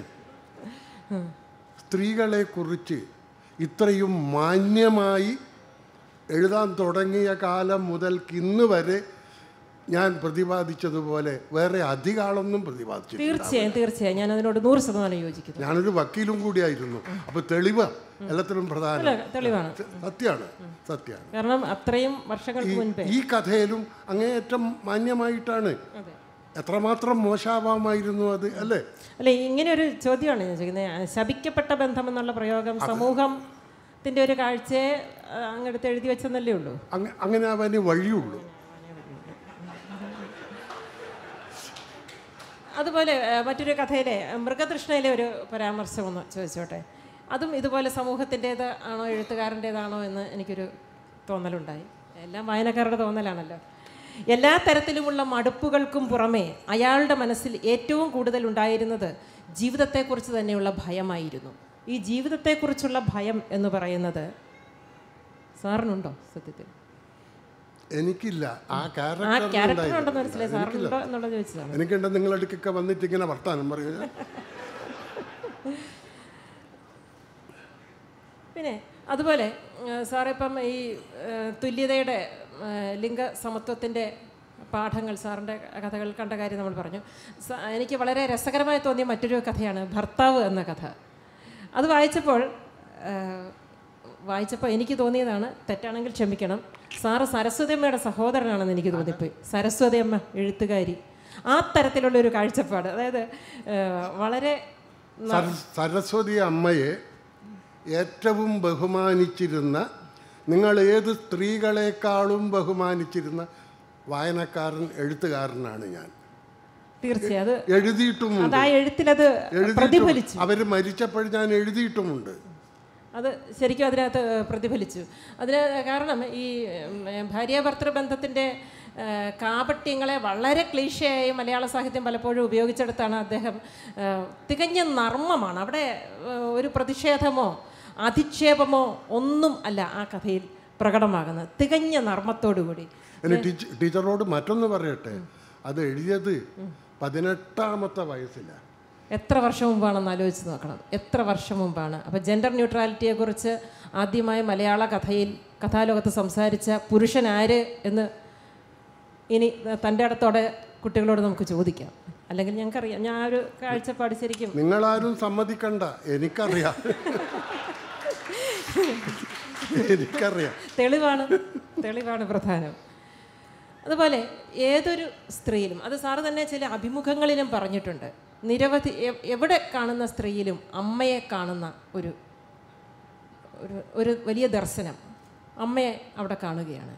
സ്ത്രീകളെ കുറിച്ച് ഇത്രയും മാന്യമായി എഴുതാൻ തുടങ്ങിയ കാലം മുതൽക്ക് ഇന്ന് വരെ ഞാൻ പ്രതിപാദിച്ചതുപോലെ വേറെ അധികാളൊന്നും പ്രതിപാദിച്ചിട്ടില്ല
തീർച്ചയായും തീർച്ചയായും ഞാൻ അതിനോട് നൂറ് ശതമാനം യോജിക്കുന്നു
ഞാനൊരു വക്കീലും കൂടിയായിരുന്നു അപ്പോൾ തെളിവ് എല്ലാത്തിനും പ്രധാനം
അല്ല തെളിവാണ്
സത്യമാണ് സത്യമാണ്
കാരണം അത്രയും വർഷങ്ങൾക്ക് മുൻപേ
ഈ കഥയിലും അങ്ങേയറ്റം മാന്യമായിട്ടാണ്
അതെ
എത്രമാത്രം മോശമാവാമായിരുന്നു അത് അല്ലേ
അല്ല ഇങ്ങനെ ഒരു ചോദ്യമാണ് ഞാൻ ചോദിക്കുന്നത് ശപിക്കപ്പെട്ട ബന്ധം എന്നുള്ള പ്രയോഗം സമൂഹത്തിൻ്റെ ഒരു കാഴ്ചയെ ആ, അങ്ങെടുത്ത് എഴുതി വെച്ചെന്നല്ലേ ഉള്ളൂ
അങ്ങ- അങ്ങനെ അവന് വഴിയുള്ളൂ
അതുപോലെ ആ, മറ്റൊരു കഥയിലെ ആ, മൃഗതൃഷ്ണയിലെ ഒരു പരാമർശം ഒന്ന് ചോദിച്ചോട്ടെ അതും ഇതുപോലെ സമൂഹത്തിൻ്റേത് ആണോ എഴുത്തുകാരൻ്റേതാണോ എന്ന് എനിക്കൊരു തോന്നലുണ്ടായി എല്ലാം വായനക്കാരുടെ തോന്നലാണല്ലോ എല്ലാ തരത്തിലുമുള്ള മടുപ്പുകൾക്കും പുറമേ അയാളുടെ മനസ്സിൽ ഏറ്റവും കൂടുതൽ ഉണ്ടായിരുന്നത് ജീവിതത്തെക്കുറിച്ച് തന്നെയുള്ള ഭയമായിരുന്നു ഈ ജീവിതത്തെക്കുറിച്ചുള്ള ഭയം എന്ന് പറയുന്നത് സാറിനുണ്ടോ സത്യത്തിൽ
എനിക്കില്ല ആ
ആ
ക്യാരക്ടർ
ക്യാരക്ടർ ഉണ്ടെന്ന് മനസ്സിലായി സാറിനുണ്ടോ എന്നുള്ളത് ചോദിച്ചതാണ്
എനിക്കുണ്ട് നിങ്ങളടുക്കൊക്കെ വന്നിട്ട് ഇങ്ങനെ വർത്താനം പറയുക
പിന്നെ അതുപോലെ സാറേ ഇപ്പം ഈ ആ, തുല്യതയുടെ ആ, ലിംഗ സമത്വത്തിൻ്റെ പാഠങ്ങൾ സാറിൻ്റെ കഥകൾ കണ്ട കാര്യം നമ്മൾ പറഞ്ഞു സ- എനിക്ക് വളരെ രസകരമായി തോന്നിയ മറ്റൊരു കഥയാണ് ഭർത്താവ് എന്ന കഥ അത് വായിച്ചപ്പോൾ ആ, വായിച്ചപ്പോൾ എനിക്ക് തോന്നിയതാണ് തെറ്റാണെങ്കിൽ ക്ഷമിക്കണം സാറ് സരസ്വതി അമ്മയുടെ സഹോദരനാണെന്ന് എനിക്ക് തോന്നിപ്പോയി സരസ്വതി അമ്മ എഴുത്തുകാരി ആ തരത്തിലുള്ള ഒരു കാഴ്ചപ്പാട് അതായത് ആ, വളരെ
സര- സരസ്വതി അമ്മയെ ഏറ്റവും ബഹുമാനിച്ചിരുന്ന നിങ്ങൾ ഏത് സ്ത്രീകളെക്കാളും ബഹുമാനിച്ചിരുന്ന വായനക്കാരൻ എഴുത്തുകാരനാണ് ഞാൻ
തീർച്ചയായും അത്
എഴുതിയിട്ടുമുണ്ട്
അത് ആ എഴുത്തിലത് പ്രതിഫലിച്ചു
അവർ മരിച്ചപ്പോൾ ഞാൻ എഴുതിയിട്ടുമുണ്ട്
അത് ശരിക്കും അതിനകത്ത് പ്രതിഫലിച്ചു അതിന് കാരണം ഈ ഉം, ഭാര്യാഭർത്തൃ ബന്ധത്തിൻ്റെ ആ, കാപട്യങ്ങളെ വളരെ ക്ലീശയായി മലയാള സാഹിത്യം പലപ്പോഴും ഉപയോഗിച്ചെടുത്താണ് അദ്ദേഹം ആ, തികഞ്ഞ നർമ്മമാണ് അവിടെ ആ, ഒരു പ്രതിഷേധമോ അധിക്ഷേപമോ ഒന്നും അല്ല ആ കഥയിൽ പ്രകടമാകുന്നത് തികഞ്ഞ നർമ്മത്തോടുകൂടി
എന്നെ ടീച്ചർ ടീച്ചറോട് മറ്റൊന്ന് പറയട്ടെ അത് എഴുതിയത് പതിനെട്ടാമത്തെ വയസ്സിലാണ്
എത്ര വർഷം മുമ്പാണെന്ന് ആലോചിച്ച് നോക്കണം എത്ര വർഷം മുമ്പാണ് അപ്പോൾ ജെൻഡർ ന്യൂട്രാലിറ്റിയെക്കുറിച്ച് ആദ്യമായി മലയാള കഥയിൽ കഥാലോകത്ത് സംസാരിച്ച പുരുഷൻ ആര് എന്ന് ഇനി തൻ്റെ അടുത്തോടെ കുട്ടികളോട് നമുക്ക് ചോദിക്കാം അല്ലെങ്കിൽ ഞങ്ങൾക്കറിയാം ഞാൻ ആ ഒരു കാഴ്ചപ്പാട് ശരിക്കും
നിങ്ങളാരും സമ്മതിക്കണ്ട എനിക്കറിയാം എനിക്കറിയാം
തെളിവാണ് തെളിവാണ് പ്രധാനം അതുപോലെ ഏതൊരു സ്ത്രീയിലും അത് സാറ് തന്നെ ചില അഭിമുഖങ്ങളിലും പറഞ്ഞിട്ടുണ്ട് നിരവധി എ- എവിടെ കാണുന്ന സ്ത്രീയിലും അമ്മയെ കാണുന്ന ഒരു ഒരു ഒരു വലിയ ദർശനം അമ്മയെ അവിടെ കാണുകയാണ്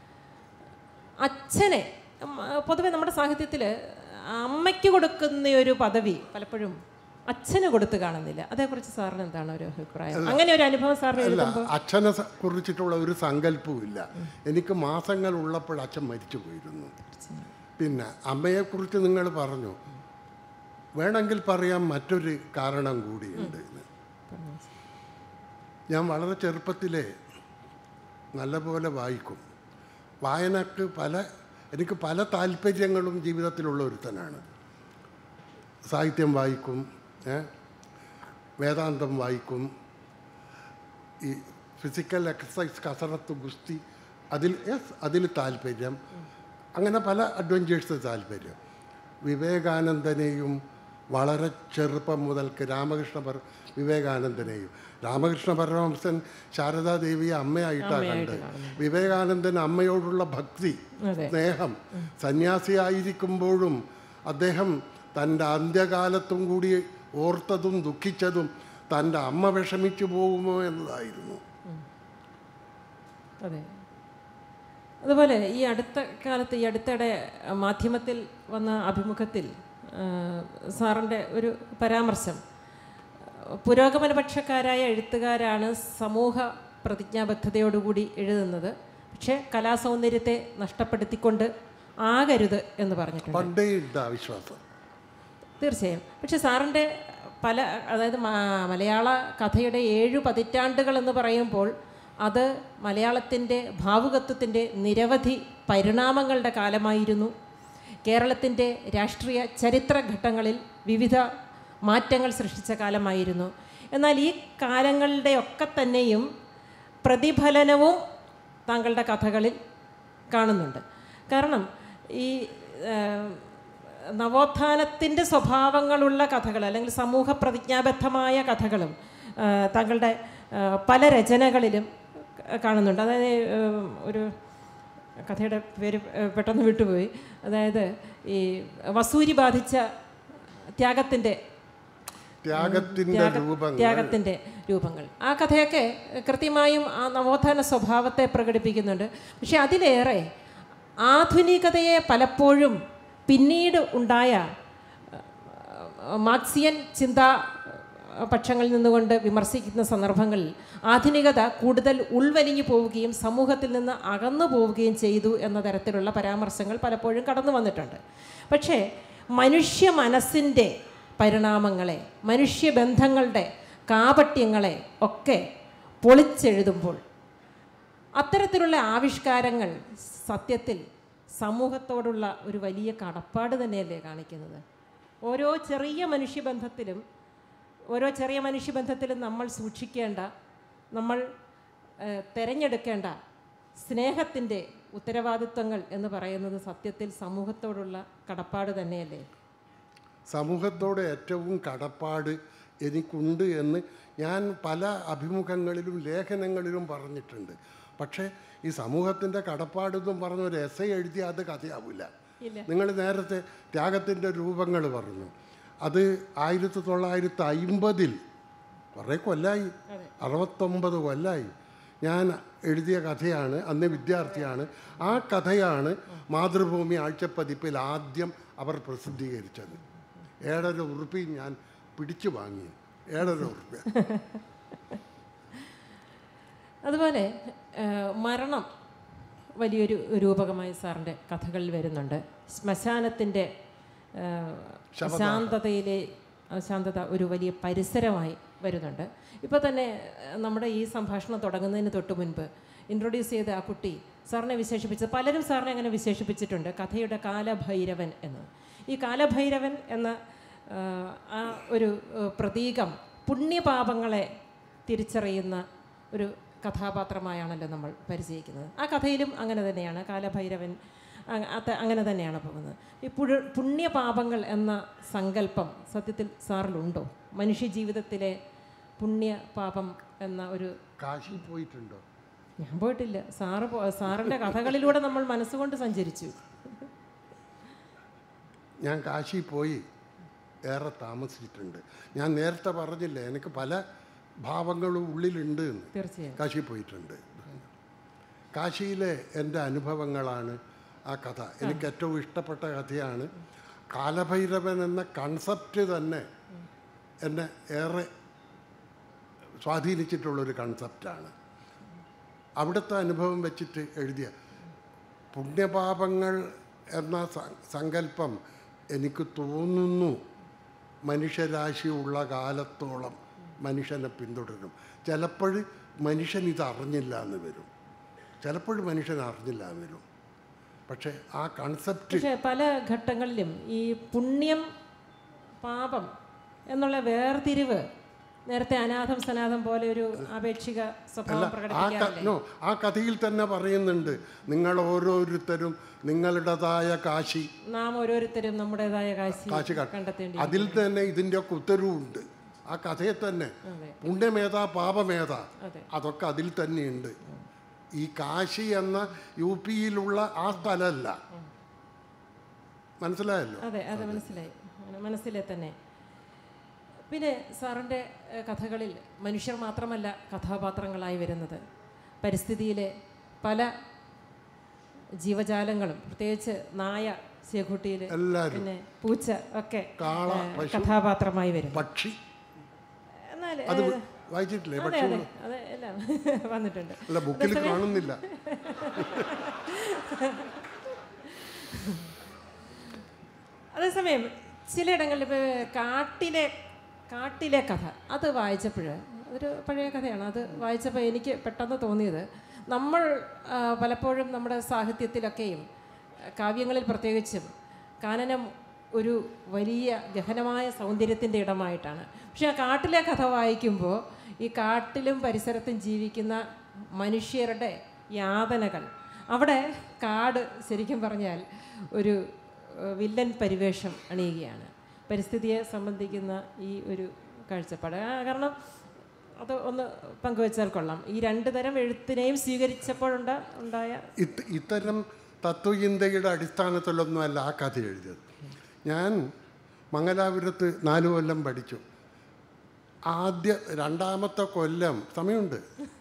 അച്ഛനെ ഉം, പൊതുവെ നമ്മുടെ സാഹിത്യത്തിൽ അമ്മയ്ക്ക് കൊടുക്കുന്ന ഒരു പദവി പലപ്പോഴും അച്ഛന് കൊടുത്ത് കാണുന്നില്ല അതേക്കുറിച്ച് സാറിന് എന്താണ് ഒരു അഭിപ്രായം അങ്ങനെ ഒരു അനുഭവം സാറിന്
അല്ല
എഴുതുമ്പോൾ
അച്ഛനെ സ- കുറിച്ചിട്ടുള്ള ഒരു സങ്കല്പവും ഇല്ല എനിക്ക് മാസങ്ങൾ ഉള്ളപ്പോൾ അച്ഛൻ മരിച്ചു പോയിരുന്നു പിന്നെ അമ്മയെക്കുറിച്ച് നിങ്ങൾ പറഞ്ഞു വേണമെങ്കിൽ പറയാം മറ്റൊരു കാരണം കൂടിയുണ്ട് എന്ന്. ഞാൻ വളരെ ചെറുപ്പത്തിലേ നല്ലപോലെ വായിക്കും വായനക്ക് പല എനിക്ക് പല താല്പര്യങ്ങളും ജീവിതത്തിലുള്ള ഒരുത്തനാണ് സാഹിത്യം വായിക്കും ഏ? വേദാന്തം വായിക്കും ഈ ഫിസിക്കൽ എക്സസൈസ് കസറത്ത് ഗുസ്തി അതിൽ യെസ് അതിൽ താല്പര്യം അങ്ങനെ പല അഡ്വഞ്ചേഴ്സ് താല്പര്യം വിവേകാനന്ദനെയും വളരെ ചെറുപ്പം മുതൽക്ക് രാമകൃഷ്ണ പര വിവേകാനന്ദനെയും രാമകൃഷ്ണ പരമഹംസൻ ശാരദാദേവിയെ അമ്മയായിട്ടാണ് കണ്ടത് വിവേകാനന്ദൻ അമ്മയോടുള്ള ഭക്തി
അതെ
സ്നേഹം സന്യാസിയായിരിക്കുമ്പോഴും അദ്ദേഹം തൻ്റെ അന്ത്യകാലത്തും കൂടി ഓർത്തതും ദുഃഖിച്ചതും തൻ്റെ അമ്മ വിഷമിച്ചു പോകുമോ എന്നതായിരുന്നു
അതെ അതുപോലെ ഈ അടുത്ത കാലത്ത് ഈ അടുത്തിടെ അഹ്, മാധ്യമത്തിൽ വന്ന അഭിമുഖത്തിൽ ആഹ്, സാറിൻ്റെ ഒരു പരാമർശം അഹ്, പുരോഗമനപക്ഷക്കാരായ എഴുത്തുകാരാണ് സമൂഹ പ്രതിജ്ഞാബദ്ധതയോടുകൂടി എഴുതുന്നത് പക്ഷേ കലാസൗന്ദര്യത്തെ നഷ്ടപ്പെടുത്തിക്കൊണ്ട് ആകരുത് എന്ന് പറഞ്ഞിട്ടുണ്ട്
പണ്ടേ ഉണ്ട് ആ വിശ്വാസം
തീർച്ചയായും പക്ഷെ സാറിൻ്റെ പല അതായത് മ- മലയാള കഥയുടെ ഏഴു പതിറ്റാണ്ടുകൾ എന്ന് പറയുമ്പോൾ അത് മലയാളത്തിൻ്റെ ഭാവുകത്വത്തിൻ്റെ നിരവധി പരിണാമങ്ങളുടെ കാലമായിരുന്നു കേരളത്തിൻ്റെ രാഷ്ട്രീയ ചരിത്ര ഘട്ടങ്ങളിൽ വിവിധ മാറ്റങ്ങൾ സൃഷ്ടിച്ച കാലമായിരുന്നു എന്നാൽ ഈ കാലങ്ങളുടെയൊക്കെ തന്നെയും പ്രതിഫലനവും താങ്കളുടെ കഥകളിൽ കാണുന്നുണ്ട് കാരണം ഈ ആ, നവോത്ഥാനത്തിൻ്റെ സ്വഭാവങ്ങളുള്ള കഥകൾ അല്ലെങ്കിൽ സമൂഹ പ്രതിജ്ഞാബദ്ധമായ കഥകളും ആ, താങ്കളുടെ ആ, പല രചനകളിലും ക- കാണുന്നുണ്ട് അതായത് ഏഹ്, ഒരു കഥയുടെ പേര് ഏഹ്, പെട്ടെന്ന് വിട്ടുപോയി അതായത് ഈ വസൂരി ബാധിച്ച ത്യാഗത്തിൻ്റെ
ത്യാഗത്തിൻ്റെ
ത്യാഗ-
രൂപങ്ങൾ
ത്യാഗത്തിൻ്റെ രൂപങ്ങൾ ആ കഥയൊക്കെ കൃത്യമായും ആ നവോത്ഥാന സ്വഭാവത്തെ പ്രകടിപ്പിക്കുന്നുണ്ട് പക്ഷെ അതിലേറെ ആധുനികതയെ പലപ്പോഴും പിന്നീട് ഉണ്ടായ അഹ്, മാർക്സിയൻ ചിന്താ പക്ഷങ്ങളിൽ നിന്നുകൊണ്ട് വിമർശിക്കുന്ന സന്ദർഭങ്ങളിൽ ആധുനികത കൂടുതൽ ഉൾവലിഞ്ഞു പോവുകയും സമൂഹത്തിൽ നിന്ന് അകന്നു പോവുകയും ചെയ്തു എന്ന തരത്തിലുള്ള പരാമർശങ്ങൾ പലപ്പോഴും കടന്നു വന്നിട്ടുണ്ട് പക്ഷേ മനുഷ്യ മനസ്സിൻ്റെ പരിണാമങ്ങളെ മനുഷ്യബന്ധങ്ങളുടെ കാപട്യങ്ങളെ ഒക്കെ പൊളിച്ചെഴുതുമ്പോൾ അത്തരത്തിലുള്ള ആവിഷ്കാരങ്ങൾ സത്യത്തിൽ സമൂഹത്തോടുള്ള ഒരു വലിയ കടപ്പാട് തന്നെയല്ലേ കാണിക്കുന്നത് ഓരോ ചെറിയ മനുഷ്യബന്ധത്തിലും ഓരോ ചെറിയ മനുഷ്യബന്ധത്തിലും നമ്മൾ സൂക്ഷിക്കേണ്ട നമ്മൾ ഏഹ്, തിരഞ്ഞെടുക്കേണ്ട സ്നേഹത്തിൻ്റെ ഉത്തരവാദിത്വങ്ങൾ എന്ന് പറയുന്നത് സത്യത്തിൽ സമൂഹത്തോടുള്ള കടപ്പാട് തന്നെയല്ലേ
സമൂഹത്തോട് ഏറ്റവും കടപ്പാട് എനിക്കുണ്ട് എന്ന് ഞാൻ പല അഭിമുഖങ്ങളിലും ലേഖനങ്ങളിലും പറഞ്ഞിട്ടുണ്ട് പക്ഷേ ഈ സമൂഹത്തിൻ്റെ കടപ്പാടെന്നും പറഞ്ഞ ഒരു എസ് എഴുതിയാൽ അത് കഥയാവില്ല
ഇല്ല
നിങ്ങൾ നേരത്തെ ത്യാഗത്തിൻ്റെ രൂപങ്ങൾ പറഞ്ഞു അത് ആയിരത്തി തൊള്ളായിരത്തി അയിമ്പതിൽ കുറേ കൊല്ലായി അറുപത്തൊമ്പത് കൊല്ലായി ഞാൻ എഴുതിയ കഥയാണ് അന്ന് വിദ്യാർത്ഥിയാണ് ആ കഥയാണ് മാതൃഭൂമി ആഴ്ചപ്പതിപ്പിൽ ആദ്യം അവർ പ്രസിദ്ധീകരിച്ചത് ഏഴര ഉറുപ്പി ഞാൻ പിടിച്ചു വാങ്ങി ഏഴര ഉറുപ്പ്യ അതുപോലെ
അതുപോലെ മരണം വലിയൊരു രൂപകമായി സാറിൻ്റെ കഥകളിൽ വരുന്നുണ്ട് ശ്മശാനത്തിൻ്റെ ശാന്തതയിലെ ആ, ശാന്തത ഒരു വലിയ പരിസരമായി വരുന്നുണ്ട് ഇപ്പോൾ തന്നെ ആ, നമ്മുടെ ഈ സംഭാഷണം തുടങ്ങുന്നതിന് തൊട്ട് മുൻപ് ഇൻട്രൊഡ്യൂസ് ചെയ്ത ആ കുട്ടി സാറിനെ വിശേഷിപ്പിച്ചത് പലരും സാറിനെ അങ്ങനെ വിശേഷിപ്പിച്ചിട്ടുണ്ട് കഥയുടെ കാലഭൈരവൻ എന്ന് ഈ കാലഭൈരവൻ എന്ന ആ, ആ ഒരു ആ, പ്രതീകം പുണ്യപാപങ്ങളെ തിരിച്ചറിയുന്ന ഒരു കഥാപാത്രമായാണല്ലോ നമ്മൾ പരിചയിക്കുന്നത് ആ കഥയിലും അങ്ങനെ തന്നെയാണ് കാലഭൈരവൻ അ- അത് അങ്ങനെ തന്നെയാണ് പോകുന്നത് ഈ പുഴ പുണ്യപാപങ്ങൾ എന്ന സങ്കല്പം സത്യത്തിൽ സാറിലുണ്ടോ മനുഷ്യ ജീവിതത്തിലെ പുണ്യപാപം എന്ന ഒരു
കാശി പോയിട്ടുണ്ടോ
ഞാൻ പോയിട്ടില്ല സാറ് പോ സാറിൻ്റെ കഥകളിലൂടെ നമ്മൾ മനസ്സുകൊണ്ട് സഞ്ചരിച്ചു
ഞാൻ കാശി പോയി ഏറെ താമസിച്ചിട്ടുണ്ട് ഞാൻ നേരത്തെ പറഞ്ഞില്ലേ എനിക്ക് പല ഭാവങ്ങളും ഉള്ളിലുണ്ട് എന്ന്
തീർച്ചയായും
കാശി പോയിട്ടുണ്ട് കാശിയിലെ എൻ്റെ അനുഭവങ്ങളാണ് ആ കഥ എനിക്ക് ഏറ്റവും ഇഷ്ടപ്പെട്ട കഥയാണ് കാലഭൈരവൻ എന്ന കൺസെപ്റ്റ് തന്നെ എന്നെ ഏറെ സ്വാധീനിച്ചിട്ടുള്ളൊരു കൺസെപ്റ്റാണ് അവിടുത്തെ അനുഭവം വെച്ചിട്ട് എഴുതിയ പുണ്യപാപങ്ങൾ എന്ന സ- സങ്കല്പം എനിക്ക് തോന്നുന്നു മനുഷ്യരാശിയുള്ള കാലത്തോളം മനുഷ്യനെ പിന്തുടരും ചിലപ്പോൾ മനുഷ്യൻ ഇത് അറിഞ്ഞില്ല എന്ന് വരും ചിലപ്പോൾ മനുഷ്യൻ അറിഞ്ഞില്ല എന്ന് വരും പക്ഷേ ആ കൺസെപ്റ്റ്
പക്ഷേ പല ഘട്ടങ്ങളിലും ഈ പുണ്യം പാപം എന്നുള്ള വേർതിരിവ് നേരത്തെ അനാഥം സനാഥം പോലെ ഒരു ആപേക്ഷിക സ്വഭാവം
ആ ക-
പ്രകടിപ്പിക്കാറില്ലേ
no, ആ കഥയിൽ തന്നെ പറയുന്നുണ്ട് നിങ്ങൾ ഓരോരുത്തരും നിങ്ങളുടേതായ കാശി
നാം ഓരോരുത്തരും നമ്മുടേതായ കാശി
കാശി ക-
കണ്ടെത്തേണ്ടി
അതിൽ തന്നെ ഇതിൻ്റെ ഒക്കെ ഉത്തരവുണ്ട് ആ കഥയെ തന്നെ
അതെ
പുണ്യമേതാ പാപമേതാ
അതെ
അതൊക്കെ അതിൽ തന്നെയുണ്ട് ഈ കാശി എന്ന യു പിയിലുള്ള ആ സ്ഥലമല്ല മനസ്സിലായല്ലോ
അതെ അതെ മനസ്സിലായി അങ്ങനെ മനസ്സിലെ തന്നെ പിന്നെ സാറിൻ്റെ ഏഹ്, കഥകളിൽ മനുഷ്യർ മാത്രമല്ല കഥാപാത്രങ്ങളായി വരുന്നത് പരിസ്ഥിതിയിലെ പല ജീവജാലങ്ങളും പ്രത്യേകിച്ച് നായ ചേക്കുട്ടിയിൽ
എല്ലാവരും
പിന്നെ പൂച്ച ഒക്കെ
കാള
ഏഹ്,
പശു
കഥാപാത്രമായി വരും
പക്ഷി
എന്നാൽ
അത് വായിച്ചിട്ടില്ലേ
അതെ
പക്ഷി
അതെ അതെ എല്ലാം വന്നിട്ടുണ്ട്
അല്ല ബുക്കിൽ കാണുന്നില്ല
അതേസമയം ചിലയിടങ്ങളിൽ ഇപ്പോൾ കാട്ടിലെ കാട്ടിലെ കഥ അത് വായിച്ചപ്പോൾ അതൊരു പഴയ കഥയാണ് അത് വായിച്ചപ്പോൾ എനിക്ക് പെട്ടെന്ന് തോന്നിയത് നമ്മൾ ആ, പലപ്പോഴും നമ്മുടെ സാഹിത്യത്തിലൊക്കെയും ആ, കാവ്യങ്ങളിൽ പ്രത്യേകിച്ചും കാനനം ഒരു വലിയ ഗഹനമായ സൗന്ദര്യത്തിൻ്റെ ഇടമായിട്ടാണ് പക്ഷേ ആ കാട്ടിലെ കഥ വായിക്കുമ്പോൾ ഈ കാട്ടിലും പരിസരത്തും ജീവിക്കുന്ന മനുഷ്യരുടെ യാതനകൾ അവിടെ കാട് ശരിക്കും പറഞ്ഞാൽ ഒരു ഏഹ്, വില്ലൻ പരിവേഷം അണിയുകയാണ് പരിസ്ഥിതിയെ സംബന്ധിക്കുന്ന ഈ ഒരു കാഴ്ചപ്പാട് ആ, കാരണം അത് ഒന്ന് പങ്കുവച്ചാൽ കൊള്ളാം ഈ രണ്ട് തരം എഴുത്തിനെയും സ്വീകരിച്ചപ്പോഴുണ്ട ഉണ്ടായ
ഇത് ഇത്തരം തത്വചിന്തയുടെ അടിസ്ഥാനത്തിലൊന്നുമല്ല ആ കഥ എഴുതിയത് ഞാൻ മംഗലാപുരത്ത് നാല് കൊല്ലം പഠിച്ചു ആദ്യ രണ്ടാമത്തെ കൊല്ലം സമയമുണ്ട്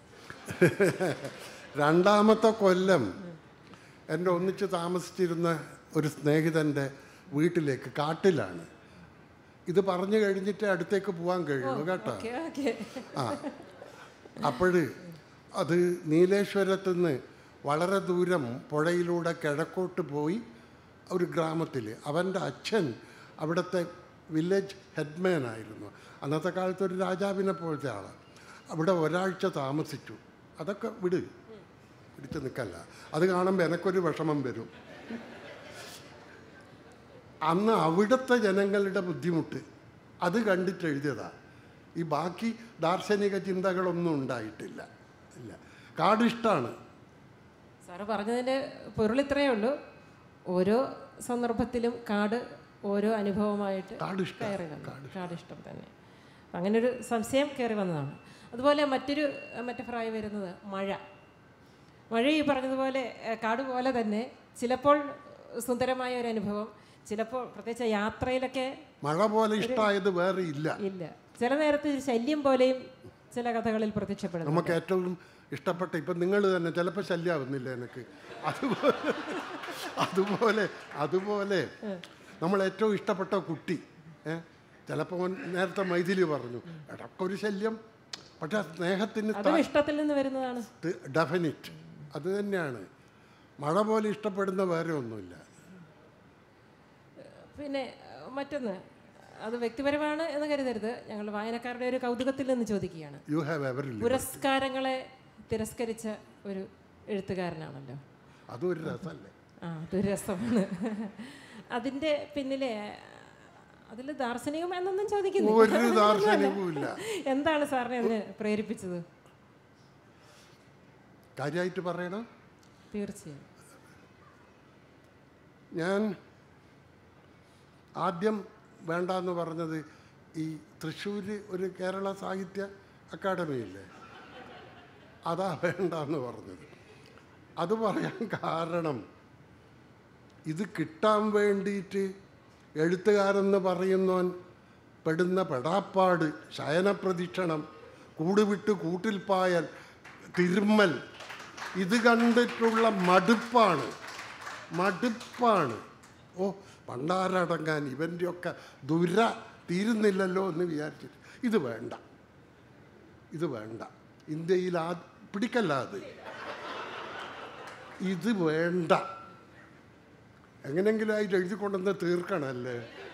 രണ്ടാമത്തെ കൊല്ലം എൻ്റെ ഒന്നിച്ച് താമസിച്ചിരുന്ന ഒരു സ്നേഹിതൻ്റെ വീട്ടിലേക്ക് കാട്ടിലാണ് ഇത് പറഞ്ഞു കഴിഞ്ഞിട്ട് അടുത്തേക്ക് പോകാൻ കഴിയുള്ളൂ കേട്ടോ
ഓക്കെ ഓക്കെ
ആ അപ്പോൾ അത് നീലേശ്വരത്ത് നിന്ന് വളരെ ദൂരം പുഴയിലൂടെ കിഴക്കോട്ട് പോയി ഒരു ഗ്രാമത്തിൽ അവൻ്റെ അച്ഛൻ അവിടുത്തെ വില്ലേജ് ഹെഡ്മാൻ ആയിരുന്നു അന്നത്തെ കാലത്ത് ഒരു രാജാവിനെ പോലത്തെ ആളാണ് അവിടെ ഒരാഴ്ച താമസിച്ചു അതൊക്കെ വിട് പിടിച്ച് നിൽക്കല്ല അത് കാണുമ്പോൾ എനക്കൊരു വിഷമം വരും അന്ന് അവിടുത്തെ ജനങ്ങളുടെ ബുദ്ധിമുട്ട് അത് കണ്ടിട്ട് എഴുതിയതാ ഈ ബാക്കി ദാർശനിക ചിന്തകളൊന്നും ഉണ്ടായിട്ടില്ല ഇല്ല കാട് ഇഷ്ടമാണ്
സാറ് പറഞ്ഞതിൻ്റെ പൊരുൾ ഇത്രയേ ഉള്ളൂ ഓരോ സന്ദർഭത്തിലും കാട് ഓരോ അനുഭവമായിട്ട്
കാട് ഇഷ്ടം
കയറി വന്നു കാട് ഇഷ്ടം തന്നെ അപ്പം അങ്ങനെ ഒരു സംശയം കയറി വന്നതാണ് അതുപോലെ മറ്റൊരു അഹ് മറ്റു ഫ്രായി വരുന്നത് മഴ മഴ ഈ പറഞ്ഞതുപോലെ അഹ് കാട് പോലെ തന്നെ ചിലപ്പോൾ സുന്ദരമായ ഒരു അനുഭവം ചിലപ്പോൾ പ്രത്യേകിച്ച് യാത്രയിലൊക്കെ
മഴ പോലെ ഇഷ്ടമായത് വേറെ ഇല്ല
ഇല്ല ചില നേരത്ത് ഒരു ശല്യം പോലെയും ചില കഥകളിൽ പ്രത്യക്ഷപ്പെടുന്നു
നമുക്ക് ഏറ്റവും ഇഷ്ടപ്പെട്ട ഇപ്പം നിങ്ങൾ തന്നെ ചിലപ്പോൾ ശല്യമാവുന്നില്ല എനിക്ക് അതുപോലെ അതുപോലെ അതുപോലെ നമ്മൾ ഏറ്റവും ഇഷ്ടപ്പെട്ട കുട്ടി ഏ ചിലപ്പോൾ നേരത്തെ മൈഥിലി പറഞ്ഞു ഇടയ്ക്കൊരു ശല്യം പക്ഷെ ആ സ്നേഹത്തിന്
അതും ഇഷ്ടത്തിൽ നിന്ന് വരുന്നതാണ്
ഡെഫിനിറ്റ് അത് തന്നെയാണ് മഴ പോലെ ഇഷ്ടപ്പെടുന്ന വേറെ ഒന്നുമില്ല
പിന്നെ അഹ് മറ്റൊന്ന് അത് വ്യക്തിപരമാണ് എന്ന് കരുതരുത് ഞങ്ങൾ വായനക്കാരുടെ ഒരു കൗതുകത്തിൽ നിന്ന് ചോദിക്കുകയാണ്
യു ഹാവ് എവർ
പുരസ്കാരങ്ങളെ തിരസ്കരിച്ച ഒരു എഴുത്തുകാരനാണല്ലോ
അതും ഒരു രസമല്ലേ
ആ അതൊരു രസമാണ് അതിൻ്റെ പിന്നിലെ അതിൽ ദാർശനികം എന്നൊന്നും ചോദിക്കുന്നു
ഒരു ദാർശനികവും ഇല്ല
എന്താണ് സാറിനെ അതിന് പ്രേരിപ്പിച്ചത്
കാര്യമായിട്ട് പറയണം
തീർച്ചയായും
ഞാൻ ആദ്യം വേണ്ടാന്ന് പറഞ്ഞത് ഈ തൃശ്ശൂർ ഒരു കേരള സാഹിത്യ അക്കാദമി ഇല്ലേ അതാ വേണ്ടാന്ന് പറഞ്ഞത് അത് പറയാൻ കാരണം ഇത് കിട്ടാൻ വേണ്ടിയിട്ട് എഴുത്തുകാരെന്ന് പറയുന്നവൻ പെടുന്ന പെടാപ്പാട് ശയനപ്രദക്ഷിണം കൂട് വിട്ട് കൂട്ടിൽ പായൽ തിരുമ്മൽ ഇത് കണ്ടിട്ടുള്ള മടുപ്പാണ് മടുപ്പാണ് ഓ പണ്ടാരടങ്ങാൻ ഇവൻ്റെയൊക്കെ ദുര തീരുന്നില്ലല്ലോ എന്ന് വിചാരിച്ചിട്ട് ഇത് വേണ്ട ഇത് വേണ്ട ഇന്ത്യയിൽ ആ പിടിക്കല്ല അത് ഇത് വേണ്ട എങ്ങനെങ്കിലും ആയിട്ട് എഴുതി കൊണ്ടുവന്ന് തീർക്കണമല്ലേ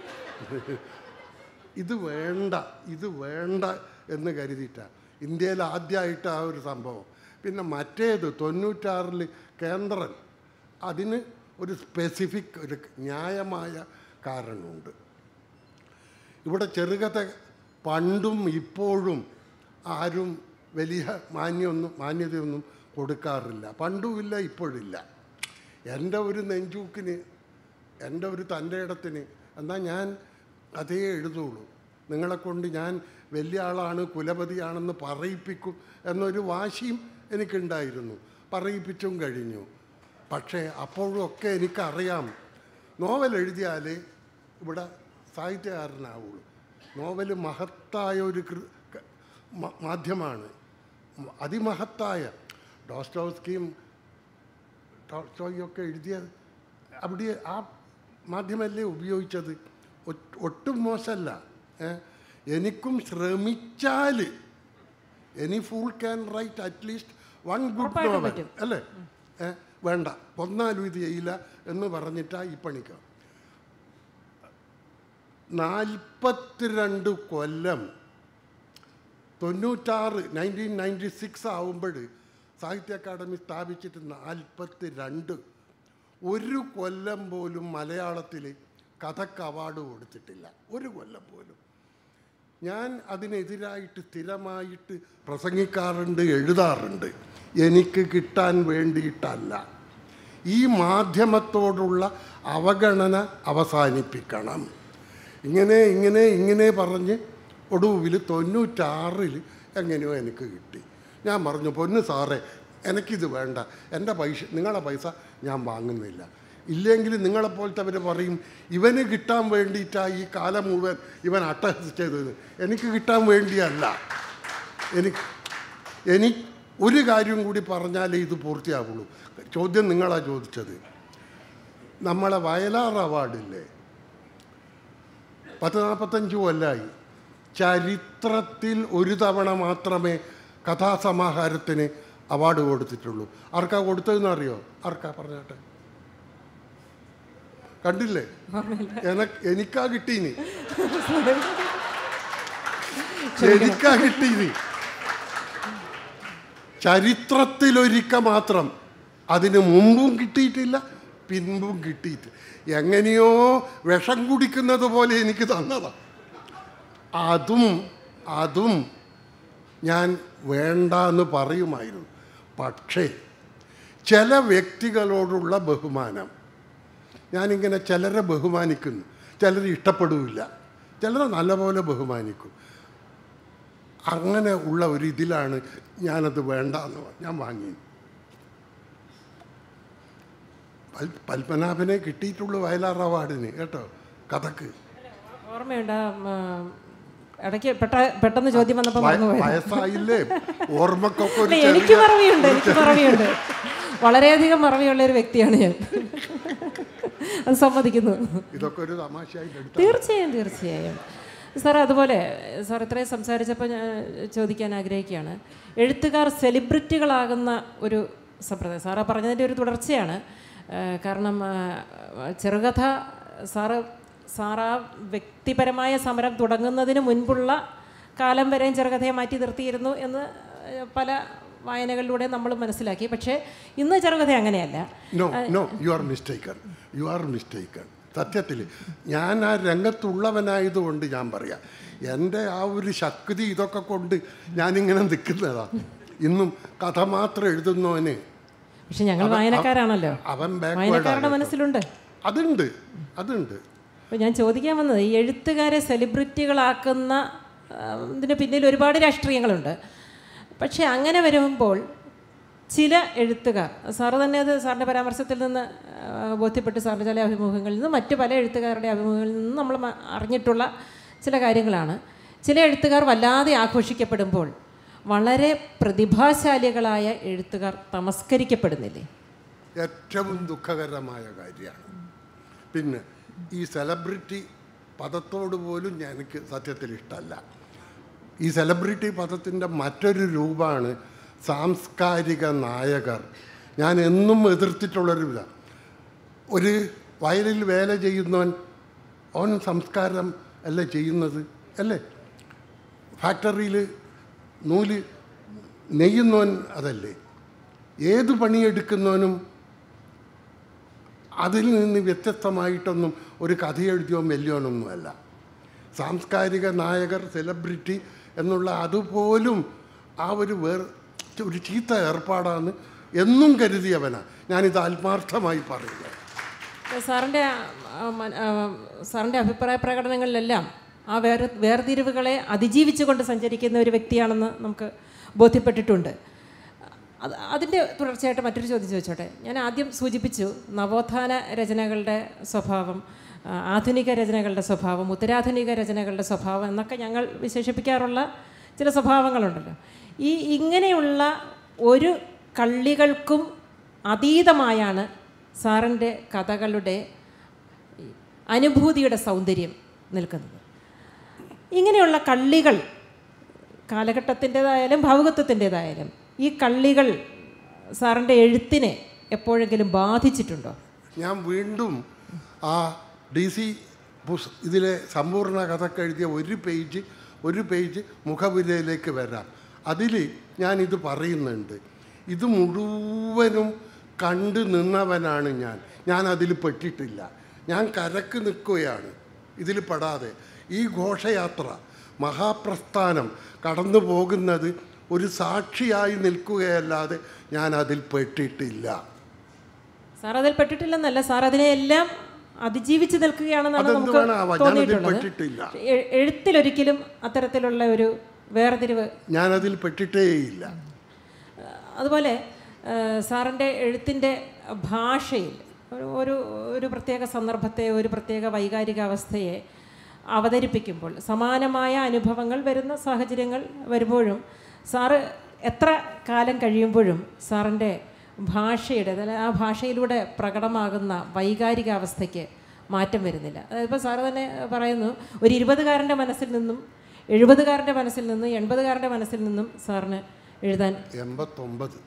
ഇത് വേണ്ട ഇത് വേണ്ട എന്ന് കരുതിയിട്ടാണ് ഇന്ത്യയിൽ ആദ്യമായിട്ട് ആ ഒരു സംഭവം പിന്നെ മറ്റേത് തൊണ്ണൂറ്റാറിൽ കേന്ദ്രൻ അതിന് ഒരു സ്പെസിഫിക് ഒരു ന്യായമായ കാരണമുണ്ട് ഇവിടെ ചെറുകഥ പണ്ടും ഇപ്പോഴും ആരും വലിയ മാന്യമൊന്നും മാന്യതയൊന്നും കൊടുക്കാറില്ല പണ്ടുമില്ല ഇപ്പോഴില്ല എൻ്റെ ഒരു നെഞ്ചൂക്കിന് എൻ്റെ ഒരു തൻ്റെ ഇടത്തിന് എന്നാൽ ഞാൻ കഥയെ എഴുതുള്ളൂ നിങ്ങളെ കൊണ്ട് ഞാൻ വലിയ ആളാണ് കുലപതിയാണെന്ന് പറയിപ്പിക്കും എന്നൊരു വാശിയും എനിക്കുണ്ടായിരുന്നു പറയിപ്പിച്ചും കഴിഞ്ഞു പക്ഷേ അപ്പോഴും ഒക്കെ എനിക്കറിയാം നോവൽ എഴുതിയാലേ ഇവിടെ സാഹിത്യകാരനാവുള്ളൂ നോവൽ മഹത്തായ ഒരു കൃ- ക- മ- മാധ്യമമാണ് മ- അതിമഹത്തായ ഡോസ്റ്റോസ്കിയും ടോൾസ്റ്റോയൊക്കെ എഴുതിയ അവിടെ ആ മാധ്യമല്ലേ ഉപയോഗിച്ചത് ഒ- ഒട്ടും മോശമല്ല ഏ? എനിക്കും ശ്രമിച്ചാൽ any fool can write at least one good
ഉറപ്പായിട്ടും
നോവൽ
പറ്റും.
അല്ലേ ഏ? വേണ്ട കൊന്നാലും ഇത് ചെയ്യില്ല എന്ന് പറഞ്ഞിട്ടാ ഈ പണിക്ക് നാൽപ്പത്തിരണ്ട് കൊല്ലം തൊണ്ണൂറ്റാറ് നയൻറ്റീൻ നയൻറ്റി സിക്സ് ആവുമ്പോൾ സാഹിത്യ അക്കാദമി സ്ഥാപിച്ചിട്ട് നാൽപ്പത്തി രണ്ട് ഒരു കൊല്ലം പോലും മലയാളത്തിൽ കഥക്ക് അവാർഡ് കൊടുത്തിട്ടില്ല ഒരു കൊല്ലം പോലും ഞാൻ അതിനെതിരായിട്ട് സ്ഥിരമായിട്ട് പ്രസംഗിക്കാറുണ്ട് എഴുതാറുണ്ട് എനിക്ക് കിട്ടാൻ വേണ്ടിയിട്ടല്ല ഈ മാധ്യമത്തോടുള്ള അവഗണന അവസാനിപ്പിക്കണം ഇങ്ങനെ ഇങ്ങനെ ഇങ്ങനെ പറഞ്ഞ് ഒടുവിൽ തൊണ്ണൂറ്റാറിൽ എങ്ങനെയോ എനിക്ക് കിട്ടി ഞാൻ പറഞ്ഞു പൊന്നു സാറേ എനിക്കിത് വേണ്ട എൻ്റെ പൈസ നിങ്ങളുടെ പൈസ ഞാൻ വാങ്ങുന്നില്ല ഇല്ലെങ്കിൽ നിങ്ങളെപ്പോലത്തെ അവർ പറയും ഇവന് കിട്ടാൻ വേണ്ടിയിട്ടാണ് ഈ കാലം മുഴുവൻ ഇവൻ അട്ടഹസിച്ചത് എനിക്ക് കിട്ടാൻ വേണ്ടിയല്ല എനിക്ക് എനി ഒരു കാര്യം കൂടി പറഞ്ഞാലേ ഇത് പൂർത്തിയാവുള്ളൂ ചോദ്യം നിങ്ങളാ ചോദിച്ചത് നമ്മളെ വയലാർ അവാർഡില്ലേ പത്ത് നാൽപ്പത്തഞ്ച് കൊല്ലമായി ചരിത്രത്തിൽ ഒരു തവണ മാത്രമേ കഥാസമാഹാരത്തിന് അവാർഡ് കൊടുത്തിട്ടുള്ളൂ ആർക്കാ കൊടുത്തതെന്ന് അറിയോ ആർക്കാ പറഞ്ഞാട്ടെ കണ്ടില്ലേ എനക്ക് എനിക്കാ കിട്ടീനി എനിക്കാ കിട്ടീനി ചരിത്രത്തിലൊരിക്ക മാത്രം അതിന് മുമ്പും കിട്ടിയിട്ടില്ല പിൻപും കിട്ടിയിട്ട് എങ്ങനെയോ വിഷം കുടിക്കുന്നത് പോലെ എനിക്ക് തന്നതാ അതും അതും ഞാൻ വേണ്ട എന്ന് പറയുമായിരുന്നു പക്ഷേ ചില വ്യക്തികളോടുള്ള ബഹുമാനം ഞാനിങ്ങനെ ചിലരെ ബഹുമാനിക്കുന്നു ചിലർ ഇഷ്ടപ്പെടില്ല ചിലരെ നല്ലപോലെ ബഹുമാനിക്കും അങ്ങനെ ഉള്ള ഒരു ഇതിലാണ് ഞാനത് വേണ്ട എന്ന് പറഞ്ഞ് ഞാൻ വാങ്ങി പൽ- പത്മനാഭനെ കിട്ടിയിട്ടുള്ളൂ വയലാർ അവാർഡിന് കേട്ടോ കഥക്ക്
ഓർമ്മയുണ്ട് ആ, ഉം, ആ, ഇടയ്ക്ക് പെട്ട പെട്ടെന്ന് ചോദ്യം വന്നപ്പോൾ
വയ-
മറന്നുപോയത്
വയസ്സായില്ലേ ഓർമ്മക്കൊക്കെ ഒരു
അല്ല, എനിക്ക്
ചെറിയ
മറവിയുണ്ട് എനിക്ക് മറവിയുണ്ട് വളരെയധികം മറവിയുള്ള ഒരു വ്യക്തിയാണ് ഞാൻ അത് സമ്മതിക്കുന്നു
ഇതൊക്കെ ഒരു തമാശയായിട്ട് എടുത്ത
തീർച്ചയായും തീർച്ചയായും സാർ അതുപോലെ സാർ ഇത്രയും സംസാരിച്ചപ്പോൾ ഞാൻ ചോദിക്കാൻ ആഗ്രഹിക്കുകയാണ് എഴുത്തുകാർ സെലിബ്രിറ്റികളാകുന്ന ഒരു സമ്പ്രദായം സാറ് പറഞ്ഞതിൻ്റെ ഒരു തുടർച്ചയാണ് ആ, കാരണം ആ, ചെറുകഥ സാറ് സാർ ആ വ്യക്തിപരമായ സമരം തുടങ്ങുന്നതിന് മുൻപുള്ള കാലം വരെയും ചെറുകഥയെ മാറ്റി നിർത്തിയിരുന്നു എന്ന് ആ, പല വായനകളിലൂടെ നമ്മൾ മനസ്സിലാക്കി പക്ഷേ ഇന്ന് ചെറുകഥ അങ്ങനെയല്ല
no no you are mistaken you are mistaken സത്യത്തിൽ ഞാൻ ആ രംഗത്തുള്ളവനായതുകൊണ്ട് ഞാൻ പറയാം എൻ്റെ ആ ഒരു ശക്തി ഇതൊക്കെ കൊണ്ട് ഞാനിങ്ങനെ നിൽക്കുന്നതാ ഇന്നും കഥ മാത്രം എഴുതുന്നവന്
പക്ഷെ ഞങ്ങൾ വായനക്കാരാണല്ലോ
അവൻ
വായനക്കാരുടെ
ബാക്ക്വേർഡ്
മനസ്സിലുണ്ട്
അതുണ്ട് അതുണ്ട്
അപ്പോൾ ഞാൻ ചോദിക്കാൻ വന്നത് ഈ എഴുത്തുകാരെ സെലിബ്രിറ്റികളാക്കുന്ന ആ, ഇതിന് പിന്നിൽ ഒരുപാട് രാഷ്ട്രീയങ്ങളുണ്ട് പക്ഷേ അങ്ങനെ വരുമ്പോൾ ചില എഴുത്തുകാർ സാറ് തന്നെ അത് സാറിൻ്റെ പരാമർശത്തിൽ നിന്ന് ആ, ബോധ്യപ്പെട്ട് സാറിൻ്റെ ചില അഭിമുഖങ്ങളിൽ നിന്ന് മറ്റ് പല എഴുത്തുകാരുടെ അഭിമുഖങ്ങളിൽ നിന്ന് നമ്മൾ മ- അറിഞ്ഞിട്ടുള്ള ചില കാര്യങ്ങളാണ് ചില എഴുത്തുകാർ വല്ലാതെ ആഘോഷിക്കപ്പെടുമ്പോൾ വളരെ പ്രതിഭാശാലികളായ എഴുത്തുകാർ തമസ്കരിക്കപ്പെടുന്നില്ലേ
ഏറ്റവും ദുഃഖകരമായ കാര്യമാണ് പിന്നെ ഈ സെലിബ്രിറ്റി പദത്തോട് പോലും ഞാൻ എനിക്ക് സത്യത്തിൽ ഇഷ്ടമല്ല ഈ സെലിബ്രിറ്റി പദത്തിൻ്റെ മറ്റൊരു രൂപമാണ് സാംസ്കാരിക നായകർ ഞാൻ എന്നും എതിർത്തിട്ടുള്ളൊരു ഇതാ ഒരു വയലിൽ വേല ചെയ്യുന്നവൻ അവൻ സംസ്കാരം അല്ലേ ചെയ്യുന്നത് അല്ലേ ഫാക്ടറിയിൽ നൂല് നെയ്യുന്നവൻ അതല്ലേ ഏത് പണിയെടുക്കുന്നവനും അതിൽ നിന്ന് വ്യത്യസ്തമായിട്ടൊന്നും ഒരു കഥ എഴുതിയോ മെല്ലിയോനൊന്നുമല്ല സാംസ്കാരിക നായകർ സെലിബ്രിറ്റി എന്നുള്ള അതുപോലും ആ ഒരു വേർ ഒരു ചീത്ത ഏർപ്പാടാണ് എന്നും കരുതിയവനാണ് ഞാനിത് ആത്മാർത്ഥമായി പറയുന്നത്
സാറിൻ്റെ ആ, മ- ആ, സാറിൻ്റെ അഭിപ്രായ പ്രകടനങ്ങളിലെല്ലാം ആ വേർ വേർതിരിവുകളെ അതിജീവിച്ചുകൊണ്ട് സഞ്ചരിക്കുന്ന ഒരു വ്യക്തിയാണെന്ന് നമുക്ക് ബോധ്യപ്പെട്ടിട്ടുണ്ട് അത് അതിൻ്റെ തുടർച്ചയായിട്ട് മറ്റൊരു ചോദ്യം ചോദിച്ചോട്ടെ ഞാൻ ആദ്യം സൂചിപ്പിച്ചു നവോത്ഥാന രചനകളുടെ സ്വഭാവം ആ, ആധുനിക രചനകളുടെ സ്വഭാവം ഉത്തരാധുനിക രചനകളുടെ സ്വഭാവം എന്നൊക്കെ ഞങ്ങൾ വിശേഷിപ്പിക്കാറുള്ള ചില സ്വഭാവങ്ങളുണ്ടല്ലോ ഈ ഇങ്ങനെയുള്ള ഒരു കള്ളികൾക്കും അതീതമായാണ് സാറിൻ്റെ കഥകളുടെ ഈ അനുഭൂതിയുടെ സൗന്ദര്യം നിൽക്കുന്നത് ഇങ്ങനെയുള്ള കള്ളികൾ കാലഘട്ടത്തിൻ്റെതായാലും ഭാവുകത്വത്തിൻ്റെതായാലും ഈ കള്ളികൾ സാറിൻ്റെ എഴുത്തിനെ എപ്പോഴെങ്കിലും ബാധിച്ചിട്ടുണ്ടോ
ഞാൻ വീണ്ടും ആ ഡി സി പുസ് ഇതിലെ സമ്പൂർണ്ണ കഥക്ക് എഴുതിയ ഒരു പേജ് ഒരു പേജ് മുഖവിലയിലേക്ക് വരാം അതിൽ ഞാനിത് പറയുന്നുണ്ട് ഇത് മുഴുവനും കണ്ടു നിന്നവനാണ് ഞാൻ ഞാൻ അതിൽ പെട്ടിട്ടില്ല ഞാൻ കരക്ക് നിൽക്കുകയാണ് ഇതിൽ പെടാതെ ഈ ഘോഷയാത്ര മഹാപ്രസ്ഥാനം കടന്നു പോകുന്നത് ഒരു സാക്ഷിയായി നിൽക്കുകയല്ലാതെ ഞാൻ അതിൽ പെട്ടിട്ടില്ല
സാർ അതിൽ പെട്ടിട്ടില്ലെന്നല്ല സാർ അതിനെയെല്ലാം അതിജീവിച്ച് നിൽക്കുകയാണെന്നാണ്
അതെന്ത്
നമുക്ക്
വേണമാവാം. ഞാനതിൽ
തോന്നിയിട്ടുള്ളത്
പെട്ടിട്ടില്ല.
എ- എഴുത്തിലൊരിക്കലും അത്തരത്തിലുള്ള ഒരു വേർതിരിവ്
ഞാനതിൽ പെട്ടിട്ടേയില്ല
അതുപോലെ സാറിൻ്റെ എഴുത്തിൻ്റെ ഭാഷയിൽ ഒരു ഒരു ഒരു പ്രത്യേക സന്ദർഭത്തെ ഒരു പ്രത്യേക വൈകാരിക അവസ്ഥയെ അവതരിപ്പിക്കുമ്പോൾ സമാനമായ അനുഭവങ്ങൾ വരുന്ന സാഹചര്യങ്ങൾ വരുമ്പോഴും സാറ് എത്ര കാലം കഴിയുമ്പോഴും സാറിൻ്റെ ഭാഷയുടെ അതായത് ആ ഭാഷയിലൂടെ പ്രകടമാകുന്ന വൈകാരിക അവസ്ഥയ്ക്ക് മാറ്റം വരുന്നില്ല അതിപ്പോൾ സാറ് തന്നെ പറയുന്നു ഒരു ഇരുപതുകാരൻ്റെ മനസ്സിൽ നിന്നും എഴുപതുകാരൻ്റെ മനസ്സിൽ നിന്നും എൺപതുകാരൻ്റെ മനസ്സിൽ നിന്നും സാറിന് എഴുതാൻ
എൺപത്തൊമ്പത്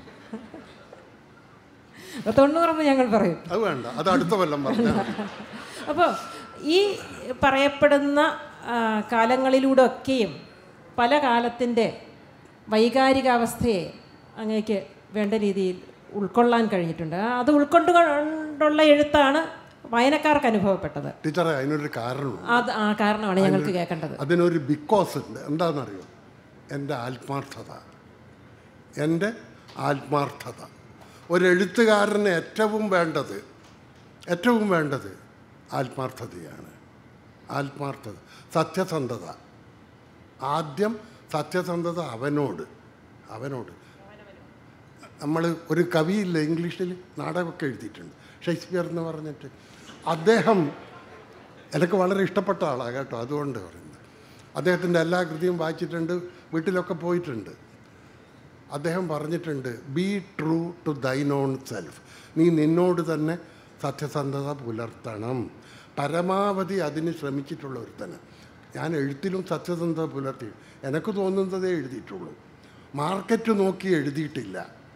തൊണ്ണൂറെന്ന് ഞങ്ങൾ പറയും
അത് വേണ്ട അത് അടുത്ത കൊല്ലം പറഞ്ഞാൽ മതി.
അപ്പോൾ ഈ പറയപ്പെടുന്ന ആ, കാലങ്ങളിലൂടെ ഒക്കെയും പല കാലത്തിൻ്റെ വൈകാരികാവസ്ഥയെ അങ്ങേക്ക് വേണ്ട രീതിയിൽ ഉൾക്കൊള്ളാൻ കഴിഞ്ഞിട്ടുണ്ട് ആ, അത് ഉൾക്കൊണ്ടുകൊണ്ടുള്ള എഴുത്താണ് വായനക്കാർക്ക് അനുഭവപ്പെട്ടത്
ടീച്ചറെ അതിനൊരു കാരണമുണ്ട്
അത് ആ കാരണമാണ് ഞങ്ങൾക്ക് കേൾക്കേണ്ടത്
അതിനൊരു ബിക്കോസ് ഉണ്ട് എന്താണെന്നറിയോ എൻ്റെ ആത്മാർത്ഥത എൻ്റെ ആത്മാർത്ഥത ഒരു എഴുത്തുകാരന് ഏറ്റവും വേണ്ടത് ഏറ്റവും വേണ്ടത് ആത്മാർത്ഥതയാണ് ആത്മാർത്ഥത സത്യസന്ധത ആദ്യം സത്യസന്ധത അവനോട് അവനോട് നമ്മൾ ഒരു കവിയില്ല ഇംഗ്ലീഷിൽ നാടകമൊക്കെ എഴുതിയിട്ടുണ്ട് ഷേക്സ്പിയർ എന്ന് പറഞ്ഞിട്ട് അദ്ദേഹം എനിക്ക് വളരെ ഇഷ്ടപ്പെട്ട ആളാണ് കേട്ടോ അതുകൊണ്ട് പറയുന്നത് അദ്ദേഹത്തിൻ്റെ എല്ലാ കൃതിയും വായിച്ചിട്ടുണ്ട് വീട്ടിലൊക്കെ പോയിട്ടുണ്ട് അദ്ദേഹം പറഞ്ഞിട്ടുണ്ട് be true to thine own self നീ നിന്നോട് തന്നെ സത്യസന്ധത പുലർത്തണം പരമാവധി അതിന് ശ്രമിച്ചിട്ടുള്ള ഒരുത്തന് ഞാൻ എഴുത്തിലും സത്യസന്ധത പുലർത്തി എനിക്ക് തോന്നുന്നതേ എഴുതിയിട്ടുള്ളൂ മാർക്കറ്റ് നോക്കി എഴുതിയിട്ടില്ല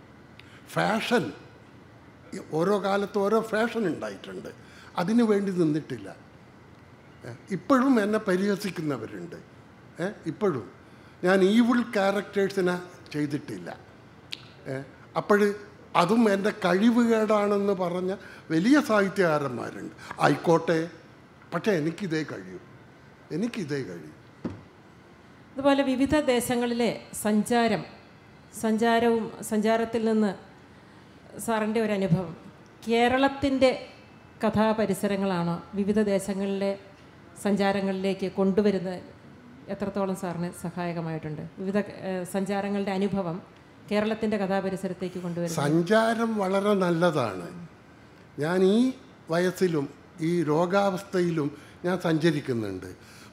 ഫാഷൻ ഓരോ കാലത്ത് ഓരോ ഫാഷൻ ഉണ്ടായിട്ടുണ്ട് അതിനു വേണ്ടി നിന്നിട്ടില്ല ഏ, ഇപ്പോഴും എന്നെ പരിഹസിക്കുന്നവരുണ്ട് ഏ, ഇപ്പോഴും ഞാൻ ഈവിൾ ക്യാരക്ടേഴ്സിനെ ചെയ്തിട്ടില്ല അപ്പോൾ അതും എൻ്റെ കഴിവുകേടാണെന്ന് പറഞ്ഞ വലിയ സാഹിത്യകാരന്മാരുണ്ട് ആയിക്കോട്ടെ പക്ഷേ എനിക്കിതേ കഴിയൂ എനിക്കിതേ കഴിയും
അതുപോലെ വിവിധ ദേശങ്ങളിലെ സഞ്ചാരം സഞ്ചാരവും സഞ്ചാരത്തിൽ നിന്ന് സാറിൻ്റെ ഒരു അനുഭവം കേരളത്തിൻ്റെ കഥാപരിസരങ്ങളാണോ വിവിധ ദേശങ്ങളിലെ സഞ്ചാരങ്ങളിലേക്ക് കൊണ്ടുവരുന്നത് എത്രത്തോളം സാറിന് സഹായകമായിട്ടുണ്ട് വിവിധ ഏഹ്, സഞ്ചാരങ്ങളുടെ അനുഭവം കേരളത്തിൻ്റെ കഥാപരിസരത്തേക്ക് കൊണ്ടുവരുന്നത്
സഞ്ചാരം വളരെ നല്ലതാണ് ഞാൻ ഈ വയസ്സിലും ഈ രോഗാവസ്ഥയിലും ഞാൻ സഞ്ചരിക്കുന്നുണ്ട്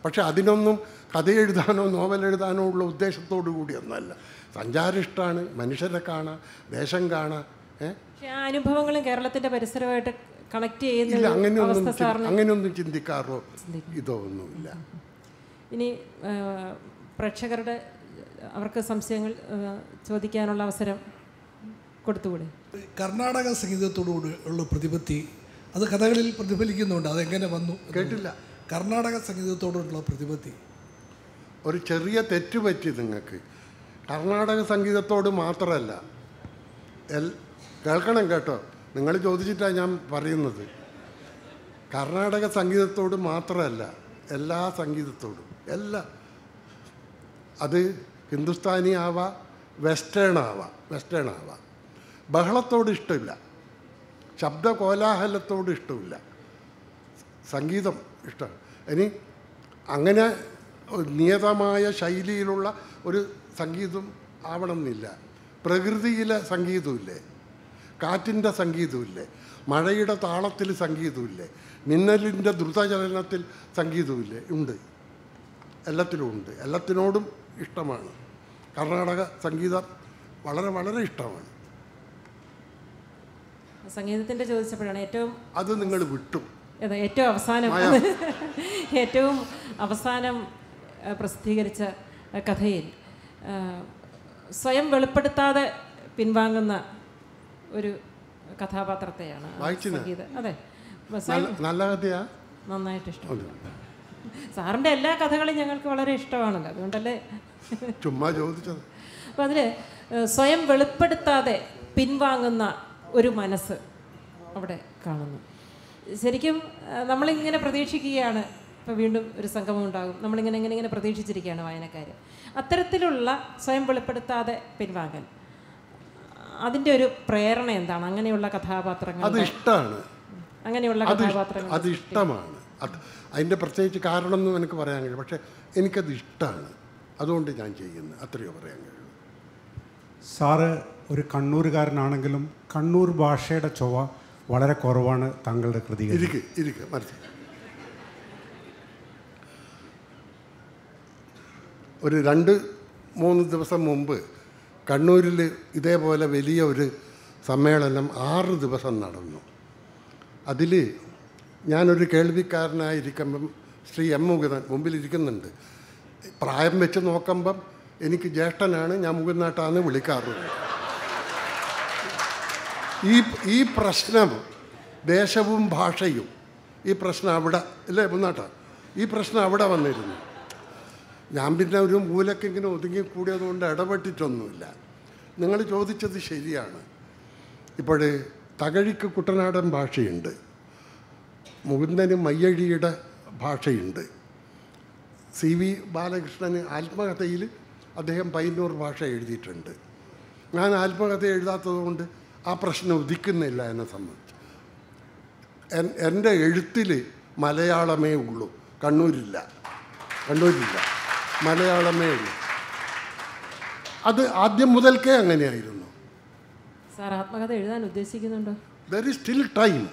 പക്ഷെ അതിനൊന്നും കഥ എഴുതാനോ നോവൽ എഴുതാനോ ഉള്ള ഉദ്ദേശത്തോടു കൂടിയൊന്നല്ല സഞ്ചാരം ഇഷ്ടമാണ് മനുഷ്യരെ കാണാം ദേശം കാണാം ഏ
പക്ഷെ ആ അനുഭവങ്ങളും കേരളത്തിന്റെ പരിസരമായിട്ട് കണക്ട്
ഇല്ല
ചെയ്യുന്ന ഒരു
അങ്ങനെയൊന്നും
അവസ്ഥ
ചി-
സാറിന്
അങ്ങനെയൊന്നും ചിന്തിക്കാറോ ഇതോ ഒന്നുമില്ല
ഇനി ആ, പ്രേക്ഷകരുടെ അവർക്ക് സംശയങ്ങൾ ആ, ചോദിക്കാനുള്ള അവസരം കൊടുത്തുകൂടെ
കർണാടക സംഗീതത്തോടുകൂടി ഉള്ള പ്രതിപത്തി അത് കഥകളിൽ പ്രതിഫലിക്കുന്നുണ്ട് അതെങ്ങനെ വന്നു എന്ന്
കേട്ടില്ല.
കർണാടക സംഗീതത്തോടുള്ള പ്രതിപത്തി
ഒരു ചെറിയ തെറ്റ് പറ്റി നിങ്ങൾക്ക് കർണാടക സംഗീതത്തോട് മാത്രമല്ല എൽ കേൾക്കണം കേട്ടോ നിങ്ങൾ ചോദിച്ചിട്ടാണ് ഞാൻ പറയുന്നത് കർണാടക സംഗീതത്തോട് മാത്രമല്ല എല്ലാ സംഗീതത്തോടും എല്ലാ അത് ഹിന്ദുസ്ഥാനി ആവാം വെസ്റ്റേൺ ആവാം വെസ്റ്റേൺ ആവാം ബഹളത്തോട് ഇഷ്ടമില്ല ശബ്ദ കോലാഹലത്തോട് ഇഷ്ടമില്ല സംഗീതം ഇഷ്ടമാണ് ഇനി അങ്ങനെ ഒരു നിയതമായ ശൈലിയിലുള്ള ഒരു സംഗീതം ആവണമെന്നില്ല പ്രകൃതിയിലെ സംഗീതമില്ലേ കാറ്റിൻ്റെ സംഗീതമില്ലേ മഴയുടെ താളത്തിൽ സംഗീതമില്ലേ മിന്നലിൻ്റെ ദ്രുതചലനത്തിൽ സംഗീതമില്ലേ ഉണ്ട് എല്ലാത്തിലും ഉണ്ട് എല്ലാത്തിനോടും ഇഷ്ടമാണ് കർണാടക സംഗീതം വളരെ വളരെ ഇഷ്ടമാണ്
സംഗീതത്തിന്റെ ചോദിച്ചപ്പോഴാണ് ഏറ്റവും
അത് നിങ്ങൾ വിട്ടു
ഏതാ ഏറ്റവും അവസാനം ഏറ്റവും അവസാനം ആ, പ്രസിദ്ധീകരിച്ച ആ, കഥയിൽ ആ, സ്വയം വെളിപ്പെടുത്താതെ പിൻവാങ്ങുന്ന ഒരു കഥാപാത്രത്തെയാണ് ആ
വായിച്ചിനോ?
സംഗീത അതെ
നല്ല
സ്വയം
നല്ല കഥയാ
നന്നായിട്ട് ഇഷ്ടം സാറിൻ്റെ എല്ലാ കഥകളും ഞങ്ങൾക്ക് വളരെ ഇഷ്ടമാണല്ലോ അതുകൊണ്ടല്ലേ
ചുമ്മാ ചോദിച്ചത്
അപ്പോൾ അതിൽ സ്വയം വെളിപ്പെടുത്താതെ പിൻവാങ്ങുന്ന ഒരു മനസ്സ് അവിടെ കാണുന്നു ശരിക്കും ആ, നമ്മളിങ്ങനെ പ്രതീക്ഷിക്കുകയാണ് ഇപ്പോൾ വീണ്ടും ഒരു സംഗമം ഉണ്ടാകും നമ്മളിങ്ങനെ ഇങ്ങനെ ഇങ്ങനെ പ്രതീക്ഷിച്ചിരിക്കുകയാണ് വായനക്കാർ അത്തരത്തിലുള്ള സ്വയം വെളിപ്പെടുത്താതെ പിൻവാങ്ങൽ അതിൻ്റെ ഒരു പ്രേരണ എന്താണ് അങ്ങനെയുള്ള കഥാപാത്രങ്ങൾ
അത് ഇഷ്ടമാണ്
അങ്ങനെയുള്ള
അത് ഇഷ്-
കഥാപാത്രങ്ങൾ
അത് ഇഷ്ടമാണ് അത് അതിൻ്റെ പ്രത്യേകിച്ച് കാരണമൊന്നും എനിക്ക് പറയാൻ കഴിയും പക്ഷേ എനിക്കത് ഇഷ്ടമാണ് അതുകൊണ്ട് ഞാൻ ചെയ്യുന്നത് അത്രയോ പറയാൻ കഴിയും
സാറ് ഒരു കണ്ണൂരുകാരനാണെങ്കിലും കണ്ണൂർ ഭാഷയുടെ ചൊവ്വ വളരെ കുറവാണ് താങ്കളുടെ കൃതികൾ
ഇരിക്ക് ഇരിക്ക് മനസ്സിലായി ഒരു രണ്ട് മൂന്ന് ദിവസം മുമ്പ് കണ്ണൂരിൽ ഇതേപോലെ വലിയ ഒരു സമ്മേളനം ആറ് ദിവസം നടന്നു അതിൽ ഞാനൊരു കേൾവിക്കാരനായിരിക്കുമ്പം ശ്രീ എം മുകുന്ദൻ മുമ്പിലിരിക്കുന്നുണ്ട് പ്രായം വെച്ച് നോക്കുമ്പം എനിക്ക് ജ്യേഷ്ഠനാണ് ഞാൻ മുകുന്നാട്ടാന്ന് വിളിക്കാറുള്ളത് ഈ ഈ പ്രശ്നം ദേശവും ഭാഷയും ഈ പ്രശ്നം അവിടെ അല്ലേ മുന്നാട്ട ഈ പ്രശ്നം അവിടെ വന്നിരുന്നു ഞാൻ പിന്നെ ഒരു മൂലക്ക് ഇങ്ങനെ ഒതുങ്ങി കൂടിയതുകൊണ്ട് ഇടപെട്ടിട്ടൊന്നുമില്ല നിങ്ങൾ ചോദിച്ചത് ശരിയാണ് ഇപ്പോൾ തകഴിക്ക് കുട്ടനാടൻ ഭാഷയുണ്ട് മുകുന്ദന് മയ്യഴിയുടെ ഭാഷയുണ്ട് സി വി ബാലകൃഷ്ണന് ആത്മകഥയിൽ അദ്ദേഹം പയ്യന്നൂർ ഭാഷ എഴുതിയിട്ടുണ്ട് ഞാൻ ആത്മകഥ എഴുതാത്തതുകൊണ്ട് ആ പ്രശ്നം ഉദിക്കുന്നില്ല എന്നെ സംബന്ധിച്ച് എൻ- എൻ്റെ എഴുത്തിൽ മലയാളമേ ഉള്ളൂ കണ്ണൂരില്ല കണ്ണൂരില്ല മലയാളമേ ഉള്ളൂ അത് ആദ്യം മുതൽക്കേ അങ്ങനെയായിരുന്നു
സാർ ആത്മകഥ എഴുതാൻ ഉദ്ദേശിക്കുന്നുണ്ടോ
ദർ ഇസ് സ്റ്റിൽ ടൈം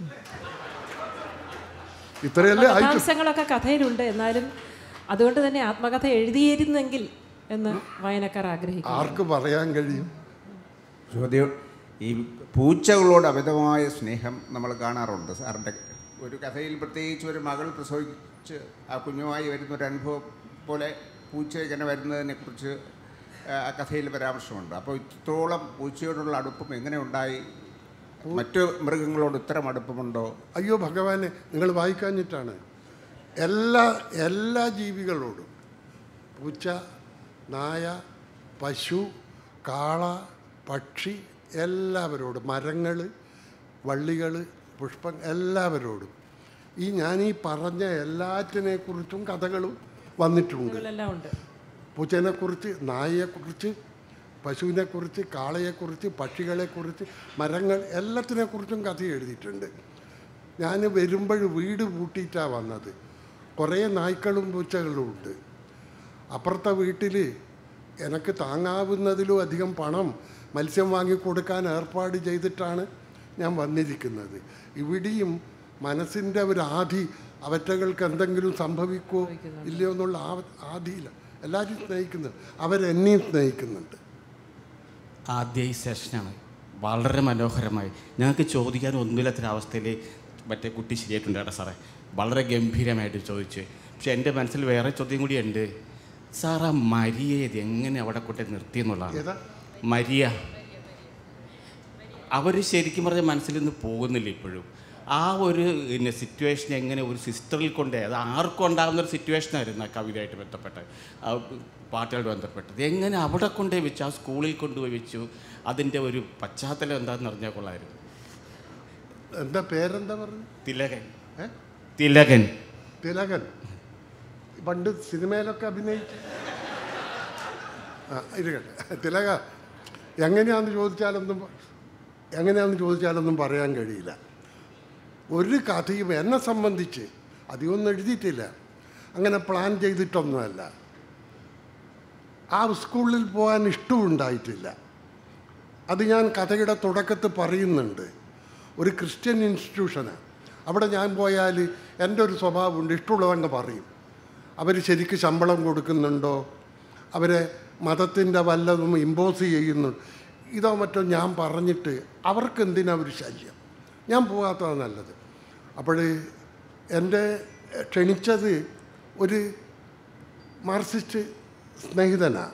ഇത്രയല്ലേ ആയിട്ട്
കഥാംശങ്ങളൊക്കെ കഥയിലുണ്ട് എന്നാലും അതുകൊണ്ട് തന്നെ ആത്മകഥ എഴുതിയിരുന്നെങ്കിൽ എന്ന് വായനക്കാർ ആഗ്രഹിക്കും
ആർക്ക് പറയാൻ കഴിയും
ചോദ്യം ഈ പൂച്ചകളോട് അമിതമായ സ്നേഹം നമ്മൾ കാണാറുണ്ട് സാറിൻ്റെ ഒരു കഥയിൽ പ്രത്യേകിച്ച് ഒരു മകൾ പ്രസവിച്ച് ആ കുഞ്ഞുമായി വരുന്ന ഒരു അനുഭവം പോലെ പൂച്ച ഇങ്ങനെ വരുന്നതിനെക്കുറിച്ച് ആ കഥയിൽ പരാമർശമുണ്ട് അപ്പോൾ ഇത്രത്തോളം പൂച്ചയോടുള്ള അടുപ്പം എങ്ങനെ ഉണ്ടായി മറ്റു മൃഗങ്ങളോട് ഇത്തരം അടുപ്പമുണ്ടോ
അയ്യോ ഭഗവാനെ നിങ്ങൾ വായിക്കാഞ്ഞിട്ടാണ് എല്ലാ എല്ലാ ജീവികളോടും പൂച്ച നായ പശു കാള പക്ഷി എല്ലാവരോടും മരങ്ങൾ വള്ളികൾ പുഷ്പം എല്ലാവരോടും ഈ ഞാൻ ഈ പറഞ്ഞ എല്ലാറ്റിനെക്കുറിച്ചും കഥകളും വന്നിട്ടുണ്ട്
എല്ലാം ഉണ്ട്
പൂച്ചേനെക്കുറിച്ച് നായയെക്കുറിച്ച് പശുവിനെക്കുറിച്ച് കാളയെക്കുറിച്ച് പക്ഷികളെക്കുറിച്ച് മരങ്ങൾ എല്ലാത്തിനെക്കുറിച്ചും കഥ എഴുതിയിട്ടുണ്ട് ഞാൻ വരുമ്പോൾ വീട് പൂട്ടിയിട്ടാണ് വന്നത് കുറേ നായ്ക്കളും പൂച്ചകളും ഉണ്ട് അപ്പുറത്തെ വീട്ടിൽ എനിക്ക് താങ്ങാവുന്നതിലും അധികം പണം മത്സ്യം വാങ്ങിക്കൊടുക്കാൻ ഏർപ്പാട് ചെയ്തിട്ടാണ് ഞാൻ വന്നിരിക്കുന്നത് ഇവിടെയും മനസ്സിൻ്റെ ഒരു ആധി അവറ്റകൾക്ക് എന്തെങ്കിലും സംഭവിക്കുമോ ഇല്ലയോ എന്നുള്ള ആ ആധിയില്ല എല്ലാവരും സ്നേഹിക്കുന്നുണ്ട് അവരെന്നെയും സ്നേഹിക്കുന്നുണ്ട്
ആദ്യ ഈ സെഷനാണ് വളരെ മനോഹരമായി ഞങ്ങൾക്ക് ചോദിക്കാൻ ഒന്നുമില്ലാത്തൊരവസ്ഥയിൽ മറ്റേ കുട്ടി ശരിയായിട്ടുണ്ട് കേട്ടോ സാറേ വളരെ ഗംഭീരമായിട്ട് ചോദിച്ചു പക്ഷെ എൻ്റെ മനസ്സിൽ വേറെ ചോദ്യം കൂടിയുണ്ട് സാർ ആ മരിയെ ഇത് എങ്ങനെ അവിടെ കൊണ്ടേ നിർത്തി എന്നുള്ളതാണ്
ഏതാ
മരിയ അവർ ശരിക്കും പറഞ്ഞ മനസ്സിൽ നിന്ന് പോകുന്നില്ല ഇപ്പോഴും ആ ഒരു പിന്നെ സിറ്റുവേഷൻ എങ്ങനെ ഒരു സിസ്റ്ററിൽ കൊണ്ടേ അത് ആർക്കും ഉണ്ടാകുന്ന ഒരു സിറ്റുവേഷൻ ആയിരുന്നു ആ കവിതയായിട്ട് ബന്ധപ്പെട്ട് ആ പാട്ടുമായിട്ട് ബന്ധപ്പെട്ടത് എങ്ങനെ അവിടെ കൊണ്ടേ വെച്ചു ആ സ്കൂളിൽ കൊണ്ടുപോയി വെച്ചു അതിൻ്റെ ഒരു പശ്ചാത്തലം എന്താണെന്ന് അറിഞ്ഞാൽ കൊള്ളായിരുന്നു
എന്താ പേരെന്താ പറഞ്ഞു
തിലകൻ
ഏ
തിലകൻ
തിലകൻ പണ്ട് സിനിമയിലൊക്കെ അഭിനയിച്ചു ആ ഇരിക്കട്ടെ തിലക എങ്ങനെയാണെന്ന് ചോദിച്ചാലൊന്നും എങ്ങനെയാണെന്ന് ചോദിച്ചാലൊന്നും പറയാൻ കഴിയില്ല ഒരു കഥയും എന്നെ സംബന്ധിച്ച് അധികമൊന്നും എഴുതിയിട്ടില്ല അങ്ങനെ പ്ലാൻ ചെയ്തിട്ടൊന്നുമല്ല ആ സ്കൂളിൽ പോകാൻ ഇഷ്ടമുണ്ടായിട്ടില്ല അത് ഞാൻ കഥയുടെ തുടക്കത്തിൽ പറയുന്നുണ്ട് ഒരു ക്രിസ്ത്യൻ ഇൻസ്റ്റിറ്റ്യൂഷനാണ് അവിടെ ഞാൻ പോയാൽ എൻ്റെ ഒരു സ്വഭാവമുണ്ട് ഇഷ്ടമുള്ളവണ്ട് പറയും അവർ ശരിക്ക് ശമ്പളം കൊടുക്കുന്നുണ്ടോ അവരെ മതത്തിൻ്റെ വല്ലതും ഇമ്പോസ് ചെയ്യുന്നുണ്ടോ ഇതോ മറ്റോ ഞാൻ പറഞ്ഞിട്ട് അവർക്ക് എന്തിനാ ഒരു ശല്യം ഞാൻ പോകാത്തതാണ് നല്ലത് അപ്പോൾ എൻ്റെ ക്ഷണിച്ചത് ഒരു മാർക്സിസ്റ്റ് സ്നേഹിതനാണ്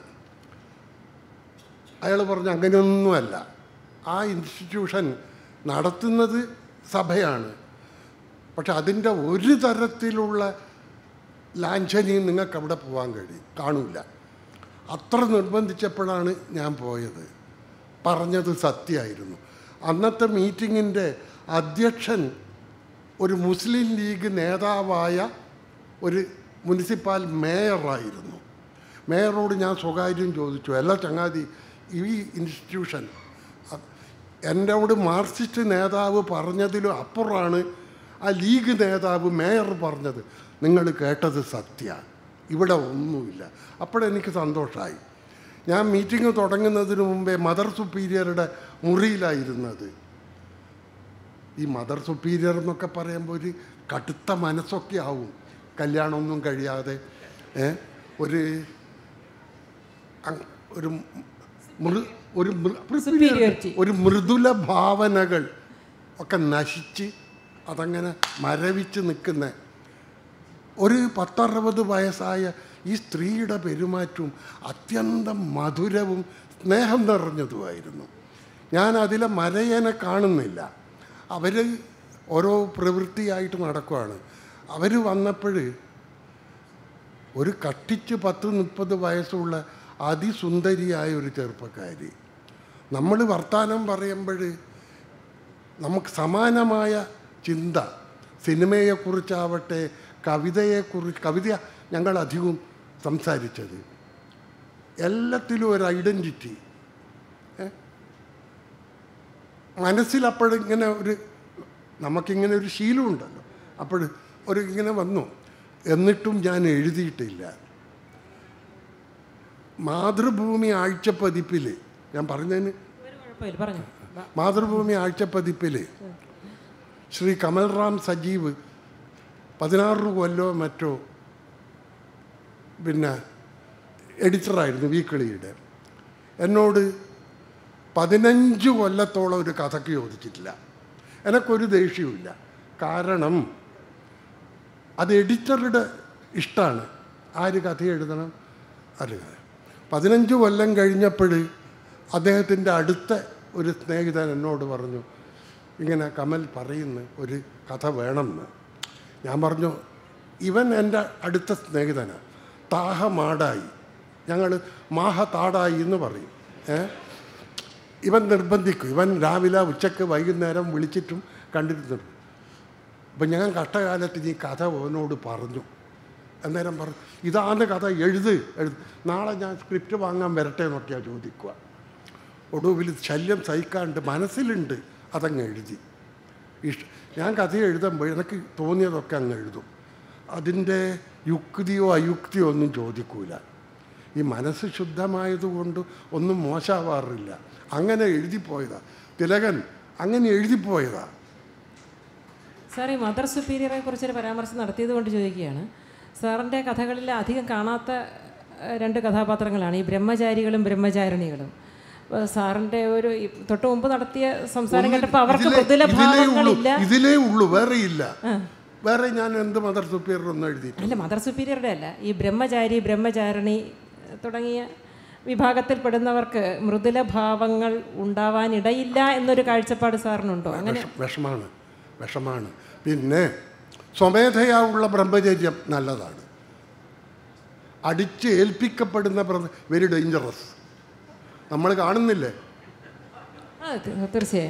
അയാൾ പറഞ്ഞു അങ്ങനെയൊന്നുമല്ല ആ ഇൻസ്റ്റിറ്റ്യൂഷൻ നടത്തുന്നത് സഭയാണ് പക്ഷെ അതിൻ്റെ ഒരു തരത്തിലുള്ള ലാഞ്ചനയും നിങ്ങൾക്ക് അവിടെ പോകാൻ കഴിയും കാണൂല അത്ര നിർബന്ധിച്ചപ്പോഴാണ് ഞാൻ പോയത് പറഞ്ഞത് സത്യമായിരുന്നു അന്നത്തെ മീറ്റിങ്ങിൻ്റെ അധ്യക്ഷൻ ഒരു മുസ്ലിം ലീഗ് നേതാവായ ഒരു മുനിസിപ്പാൽ മേയറായിരുന്നു മേയറോട് ഞാൻ സ്വകാര്യം ചോദിച്ചു എല്ലാ ചങ്ങാതി ഈ ഇൻസ്റ്റിറ്റ്യൂഷൻ അ- എന്നോട് മാർക്സിസ്റ്റ് നേതാവ് പറഞ്ഞതിലും അപ്പുറമാണ് ആ ലീഗ് നേതാവ് മേയർ പറഞ്ഞത് നിങ്ങൾ കേട്ടത് സത്യമാണ് ഇവിടെ ഒന്നുമില്ല അപ്പോഴെനിക്ക് സന്തോഷമായി ഞാൻ മീറ്റിംഗ് തുടങ്ങുന്നതിന് മുമ്പേ മദർ സുപ്പീരിയറുടെ മുറിയിലായിരുന്നത് ഈ മദർ സുപ്പീരിയർ എന്നൊക്കെ പറയുമ്പോൾ ഒരു കടുത്ത മനസ്സൊക്കെ ആവും കല്യാണമൊന്നും കഴിയാതെ ഏ, ഒരു അങ്- ഒരു മൃ ഒരു മൃ-
Superiority.
ഒരു മൃദുല ഭാവനകൾ ഒക്കെ നശിച്ച് അതങ്ങനെ മരവിച്ച് നിൽക്കുന്ന ഒരു പത്തറുപത് വയസ്സായ ഈ സ്ത്രീയുടെ പെരുമാറ്റവും അത്യന്തം മധുരവും സ്നേഹം നിറഞ്ഞതുമായിരുന്നു ഞാൻ അതിലെ മരയനെ കാണുന്നില്ല അവർ ഓരോ പ്രവൃത്തിയായിട്ട് നടക്കുവാണ് അവർ വന്നപ്പോൾ ഒരു കട്ടിച്ച് പത്ത് മുപ്പത് വയസ്സുള്ള അതിസുന്ദരിയായ ഒരു ചെറുപ്പക്കാരി നമ്മൾ വർത്തമാനം പറയുമ്പോൾ നമുക്ക് സമാനമായ ചിന്ത സിനിമയെക്കുറിച്ചാവട്ടെ കവിതയെക്കുറിച്ച് കവിത ഞങ്ങൾ അധികവും സംസാരിച്ചത് എല്ലാത്തിലും ഒരു ഐഡൻറ്റിറ്റി മനസ്സിലപ്പോഴിങ്ങനെ ഒരു നമുക്കിങ്ങനെ ഒരു ശീലമുണ്ടല്ലോ അപ്പോൾ ഒരു ഇങ്ങനെ വന്നു എന്നിട്ടും ഞാൻ എഴുതിയിട്ടില്ല മാതൃഭൂമി ആഴ്ചപ്പതിപ്പിൽ ഞാൻ പറഞ്ഞതിന്
ഒരു കുഴപ്പമില്ല പറഞ്ഞു
മാതൃഭൂമി ആഴ്ചപ്പതിപ്പിൽ ശ്രീ കമൽറാം സജീവ് പതിനാറ് കൊല്ലോ മറ്റോ പിന്നെ എഡിറ്ററായിരുന്നു വീക്കിളിയുടെ എന്നോട് പതിനഞ്ച് കൊല്ലത്തോളം ഒരു കഥയ്ക്ക് ചോദിച്ചിട്ടില്ല എനക്കൊരു ദേഷ്യവുമില്ല കാരണം അത് എഡിറ്ററുടെ ഇഷ്ടമാണ് ആര് കഥ എഴുതണം അറിയുക പതിനഞ്ച് കൊല്ലം കഴിഞ്ഞപ്പോൾ അദ്ദേഹത്തിൻ്റെ അടുത്ത ഒരു സ്നേഹിതൻ എന്നോട് പറഞ്ഞു ഇങ്ങനെ കമൽ പറയുന്നു ഒരു കഥ വേണമെന്ന് ഞാൻ പറഞ്ഞു ഇവൻ എൻ്റെ അടുത്ത സ്നേഹിതനാണ് താഹ മാടായി ഞങ്ങൾ മാഹ താടായി എന്ന് പറയും ഏ ഇവൻ നിർബന്ധിക്കും ഇവൻ രാവിലെ ഉച്ചക്ക് വൈകുന്നേരം വിളിച്ചിട്ടും കണ്ടിരുന്നു അപ്പം ഞാൻ കഷ്ടകാലത്ത് ഈ കഥ അവനോട് പറഞ്ഞു അന്നേരം പറഞ്ഞു ഇതാണ് കഥ എഴുത് എഴുത് നാളെ ഞാൻ സ്ക്രിപ്റ്റ് വാങ്ങാൻ വരട്ടെ എന്നൊക്കെയാണ് ചോദിക്കുക ഒടുവിൽ ശല്യം സഹിക്കാണ്ട് മനസ്സിലുണ്ട് അതങ്ങ് എഴുതി ഇഷ്ട ഞാൻ കഥ എഴുതുമ്പോൾ എനിക്ക് തോന്നിയതൊക്കെ അങ്ങ് എഴുതും അതിൻ്റെ യുക്തിയോ അയുക്തിയോ ഒന്നും ചോദിക്കൂല ഈ മനസ്സ് ശുദ്ധമായതുകൊണ്ട് ഒന്നും മോശമാവാറില്ല അങ്ങനെ എഴുതിപ്പോയതാ തിലകൻ അങ്ങനെ എഴുതിപ്പോയതാ
സാർ ഈ മദർ സുപ്പീരിയറെ കുറിച്ചൊരു പരാമർശം നടത്തിയത് കൊണ്ട് ചോദിക്കുകയാണ് സാറിൻ്റെ കഥകളിൽ അധികം കാണാത്ത ഏഹ്, രണ്ട് കഥാപാത്രങ്ങളാണ് ഈ ബ്രഹ്മചാരികളും ബ്രഹ്മചാരിണികളും അപ്പോൾ സാറിൻ്റെ ഒരു ഈ തൊട്ട് മുമ്പ് നടത്തിയ സംസാരം കേട്ടപ്പോൾ അവർക്ക്
ഇതിലേ-
മൃദുല
ഇതിലേ ഉള്ളൂ
ഭാവങ്ങളില്ല
ഇതിലേ ഉള്ളൂ വേറെ ഇല്ല വേറെ ഞാൻ എന്ത് മദർ സുപ്പീരിയർ ഒന്നും എഴുതിയിട്ടില്ല
അല്ല മദർ സുപ്പീരിയറുടെ അല്ല ഈ ബ്രഹ്മചാരി ബ്രഹ്മചാരിണി ഏഹ്, തുടങ്ങിയ വിഭാഗത്തിൽപ്പെടുന്നവർക്ക് മൃദുല ഭാവങ്ങൾ ഉണ്ടാവാനിടയില്ല എന്നൊരു കാഴ്ചപ്പാട് സാറിനുണ്ടോ അങ്ങനെ
വിഷ- വിഷമാണ് വിഷമാണ് പിന്നെ സ്വമേധയാ ഉള്ള ബ്രഹ്മചര്യം നല്ലതാണ് അടിച്ച് ഏൽപ്പിക്കപ്പെടുന്ന വെരി ഡേഞ്ചറസ് നമ്മൾ കാണുന്നില്ലേ
ആ തീ- തീർച്ചയായും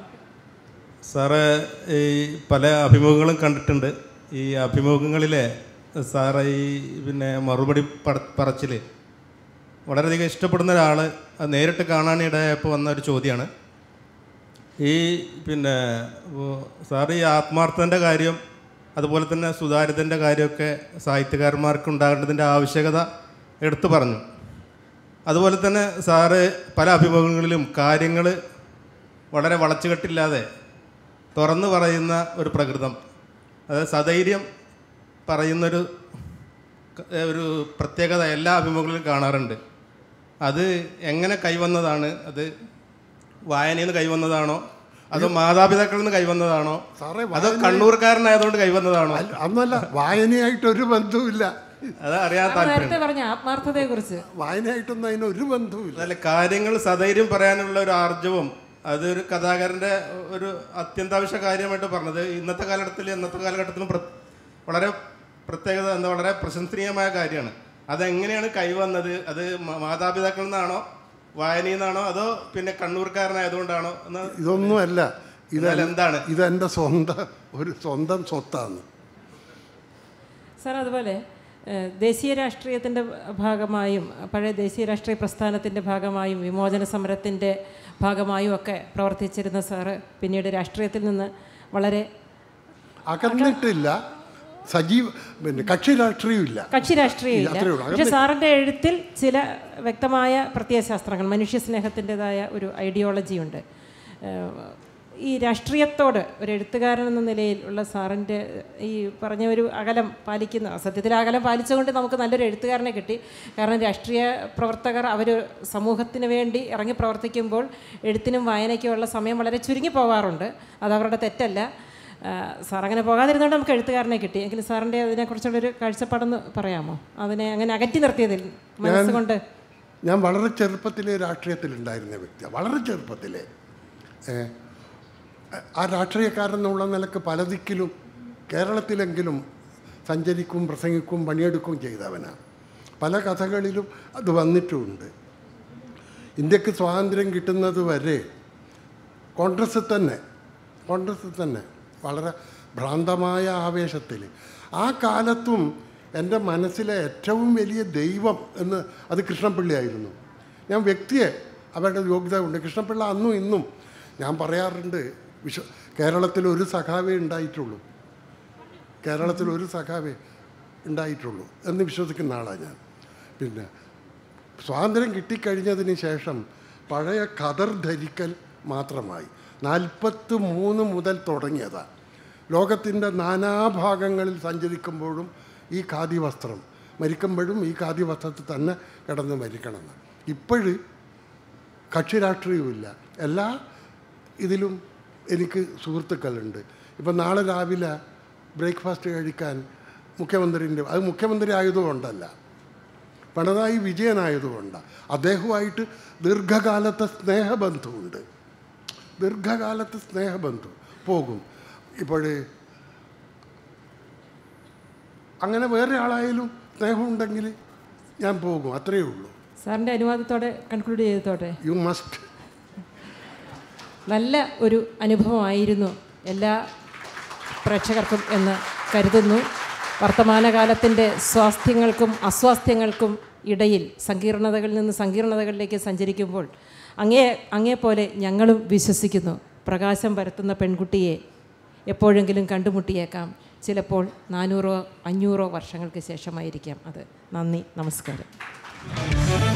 സാറ് ഈ പല അഭിമുഖങ്ങളും കണ്ടിട്ടുണ്ട് ഈ അഭിമുഖങ്ങളിലെ സാറ് ഈ പിന്നെ മറുപടി പട പറച്ചിൽ വളരെയധികം ഇഷ്ടപ്പെടുന്ന ഒരാൾ അത് നേരിട്ട് കാണാനിടയായപ്പോൾ വന്ന ഒരു ചോദ്യമാണ് ഈ പിന്നെ ഇപ്പോൾ സാറ് ഈ ആത്മാർത്ഥൻ്റെ കാര്യം അതുപോലെ തന്നെ സുതാര്യതൻ്റെ കാര്യമൊക്കെ സാഹിത്യകാരന്മാർക്ക് ഉണ്ടാകേണ്ടതിൻ്റെ ആവശ്യകത എടുത്തു പറഞ്ഞു അതുപോലെ തന്നെ സാറ് പല അഭിമുഖങ്ങളിലും കാര്യങ്ങൾ വളരെ വളച്ചുകെട്ടില്ലാതെ തുറന്നു പറയുന്ന ഒരു പ്രകൃതം അതായത് സധൈര്യം പറയുന്നൊരു ക- ഒരു പ്രത്യേകത എല്ലാ അഭിമുഖങ്ങളിലും കാണാറുണ്ട് അത് എങ്ങനെ കൈവന്നതാണ് അത് വായനയിൽ നിന്ന് കൈവന്നതാണോ അതോ മാതാപിതാക്കളിൽ നിന്ന് കൈവന്നതാണോ
സാറേ,
അതോ കണ്ണൂർക്കാരനായതുകൊണ്ട് കൈവന്നതാണോ
അല്ല, അന്നല്ല വായനയായിട്ടൊരു ബന്ധവുമില്ല
അത് അറിയാൻ
സാർ
താല്പര്യം
നേരത്തെ പറഞ്ഞ ആത്മാർത്ഥതയെക്കുറിച്ച്
വായനയായിട്ടൊന്നും അതിനൊരു ബന്ധവുമില്ല
അതല്ല കാര്യങ്ങൾ സധൈര്യം പറയാനുള്ള ഒരു ആർജവം അതൊരു കഥാകാരൻ്റെ ഒരു അത്യന്താവശ്യ കാര്യമായിട്ട് പറഞ്ഞത് ഇന്നത്തെ കാലഘട്ടത്തിൽ ഇന്നത്തെ കാലഘട്ടത്തിലും പ്ര- വളരെ പ്രത്യേകത എന്താ വളരെ പ്രശംസനീയമായ കാര്യമാണ് അതെങ്ങനെയാണ് കൈവന്നത് അത് മ- മാതാപിതാക്കളിൽ നിന്നാണോ വായനയിൽ നിന്നാണോ അതോ പിന്നെ കണ്ണൂർക്കാരനായതുകൊണ്ടാണോ എന്ന്
ഇതൊന്നുമല്ല ഇത്
എന്നാൽ എന്താണ്?
ഇതെൻ്റെ സ്വന്തം ഒരു സ്വന്തം സ്വത്താണ്
സാർ അതുപോലെ ഏഹ്, ദേശീയ രാഷ്ട്രീയത്തിൻ്റെ ഭാഗമായും പഴയ ദേശീയ രാഷ്ട്രീയ പ്രസ്ഥാനത്തിൻ്റെ ഭാഗമായും വിമോചന സമരത്തിൻ്റെ ഭാഗമായും ഒക്കെ പ്രവർത്തിച്ചിരുന്ന സാറ് പിന്നീട് രാഷ്ട്രീയത്തിൽ നിന്ന് വളരെ
അകന്നിട്ടില്ല സജീവ പിന്നെ കക്ഷി രാഷ്ട്രീയമില്ല
കക്ഷി രാഷ്ട്രീയമില്ല
അത്രയേ ഉള്ളൂ.
പക്ഷെ സാറിൻ്റെ എഴുത്തിൽ ചില വ്യക്തമായ പ്രത്യയശാസ്ത്രങ്ങൾ മനുഷ്യ സ്നേഹത്തിൻ്റെതായ ഒരു ഐഡിയോളജി ഉണ്ട് ഏഹ് ഈ രാഷ്ട്രീയത്തോട് ഒരു എഴുത്തുകാരൻ എന്ന നിലയിൽ ഉള്ള സാറിൻ്റെ ഈ പറഞ്ഞ ഒരു അകലം പാലിക്കുന്ന സത്യത്തിൽ ആ അകലം പാലിച്ചുകൊണ്ട് നമുക്ക് നല്ലൊരു എഴുത്തുകാരനെ കിട്ടി കാരണം രാഷ്ട്രീയ പ്രവർത്തകർ അവർ സമൂഹത്തിന് വേണ്ടി ഇറങ്ങി പ്രവർത്തിക്കുമ്പോൾ എഴുത്തിനും വായനയ്ക്കുമുള്ള സമയം വളരെ ചുരുങ്ങി പോകാറുണ്ട് അത് അവരുടെ തെറ്റല്ല ആ, സാർ അങ്ങനെ പോകാതിരുന്നുകൊണ്ട് നമുക്ക് എഴുത്തുകാരനെ കിട്ടി എങ്കിലും സാറിൻ്റെ അതിനെക്കുറിച്ചുള്ളൊരു കാഴ്ചപ്പാടെന്ന് പറയാമോ അതിനെ അങ്ങനെ അകറ്റി നിർത്തിയതിൽ മനസ്സുകൊണ്ട്
ഞാൻ വളരെ ചെറുപ്പത്തിലെ രാഷ്ട്രീയത്തിലുണ്ടായിരുന്ന വ്യക്തിയാണ് വളരെ ചെറുപ്പത്തിലെ ഏ, ആ രാഷ്ട്രീയക്കാരൻ എന്നുള്ള നിലക്ക് പല ദിക്കിലും കേരളത്തിലെങ്കിലും സഞ്ചരിക്കും പ്രസംഗിക്കും പണിയെടുക്കുകയും ചെയ്തവനാണ് പല കഥകളിലും അത് വന്നിട്ടുമുണ്ട് ഇന്ത്യക്ക് സ്വാതന്ത്ര്യം കിട്ടുന്നത് വരെ കോൺഗ്രസ് തന്നെ കോൺഗ്രസ് തന്നെ വളരെ ഭ്രാന്തമായ ആവേശത്തിൽ ആ കാലത്തും എൻ്റെ മനസ്സിലെ ഏറ്റവും വലിയ ദൈവം എന്ന് അത് കൃഷ്ണപിള്ളിയായിരുന്നു ഞാൻ വ്യക്തിയെ അവരുടെ യോഗ്യത ഉണ്ട് കൃഷ്ണപിള്ള അന്നും ഇന്നും ഞാൻ പറയാറുണ്ട് വിശ്വ കേരളത്തിൽ ഒരു സഖാവേ ഉണ്ടായിട്ടുള്ളൂ കേരളത്തിൽ ഒരു സഖാവേ ഉണ്ടായിട്ടുള്ളൂ എന്ന് വിശ്വസിക്കുന്ന ആളാണ് ഞാൻ പിന്നെ സ്വാതന്ത്ര്യം കിട്ടിക്കഴിഞ്ഞതിന് ശേഷം പഴയ ഖദർ ധരിക്കൽ മാത്രമായി നാൽപ്പത്തി മൂന്ന് മുതൽ തുടങ്ങിയതാണ് ലോകത്തിൻ്റെ നാനാഭാഗങ്ങളിൽ സഞ്ചരിക്കുമ്പോഴും ഈ ഖാദി വസ്ത്രം മരിക്കുമ്പോഴും ഈ ഖാദി വസ്ത്രത്തിൽ തന്നെ കിടന്ന് മരിക്കണമെന്ന് ഇപ്പോഴ് കക്ഷി രാഷ്ട്രീയവുമില്ല എല്ലാ ഇതിലും എനിക്ക് സുഹൃത്തുക്കളുണ്ട് ഇപ്പം നാളെ രാവിലെ ബ്രേക്ക്ഫാസ്റ്റ് കഴിക്കാൻ മുഖ്യമന്ത്രിൻ്റെ അത് മുഖ്യമന്ത്രി ആയതുകൊണ്ടല്ല പിണറായി വിജയനായതുകൊണ്ടാണ് അദ്ദേഹവുമായിട്ട് ദീർഘകാലത്തെ സ്നേഹബന്ധമുണ്ട് ദീർഘകാലത്തെ സ്നേഹബന്ധം പോകും ഇപ്പോൾ അങ്ങനെ വേറെ ആളായാലും സ്നേഹമുണ്ടെങ്കിൽ ഞാൻ പോകും അത്രയേ ഉള്ളൂ
സാറിൻ്റെ അനുവാദത്തോടെ കൺക്ലൂഡ് ചെയ്തോട്ടെ
യു മസ്റ്റ്
നല്ല ഒരു അനുഭവമായിരുന്നു എല്ലാ പ്രേക്ഷകർക്കും എന്ന് കരുതുന്നു വർത്തമാനകാലത്തിൻ്റെ സ്വാസ്ഥ്യങ്ങൾക്കും അസ്വാസ്ഥ്യങ്ങൾക്കും ഇടയിൽ സങ്കീർണതകളിൽ നിന്ന് സങ്കീർണതകളിലേക്ക് സഞ്ചരിക്കുമ്പോൾ അങ്ങേ അങ്ങേപോലെ ഞങ്ങളും വിശ്വസിക്കുന്നു പ്രകാശം പരത്തുന്ന പെൺകുട്ടിയെ എപ്പോഴെങ്കിലും കണ്ടുമുട്ടിയേക്കാം ചിലപ്പോൾ നാനൂറോ അഞ്ഞൂറോ വർഷങ്ങൾക്ക് ശേഷമായിരിക്കാം അത് നന്ദി നമസ്കാരം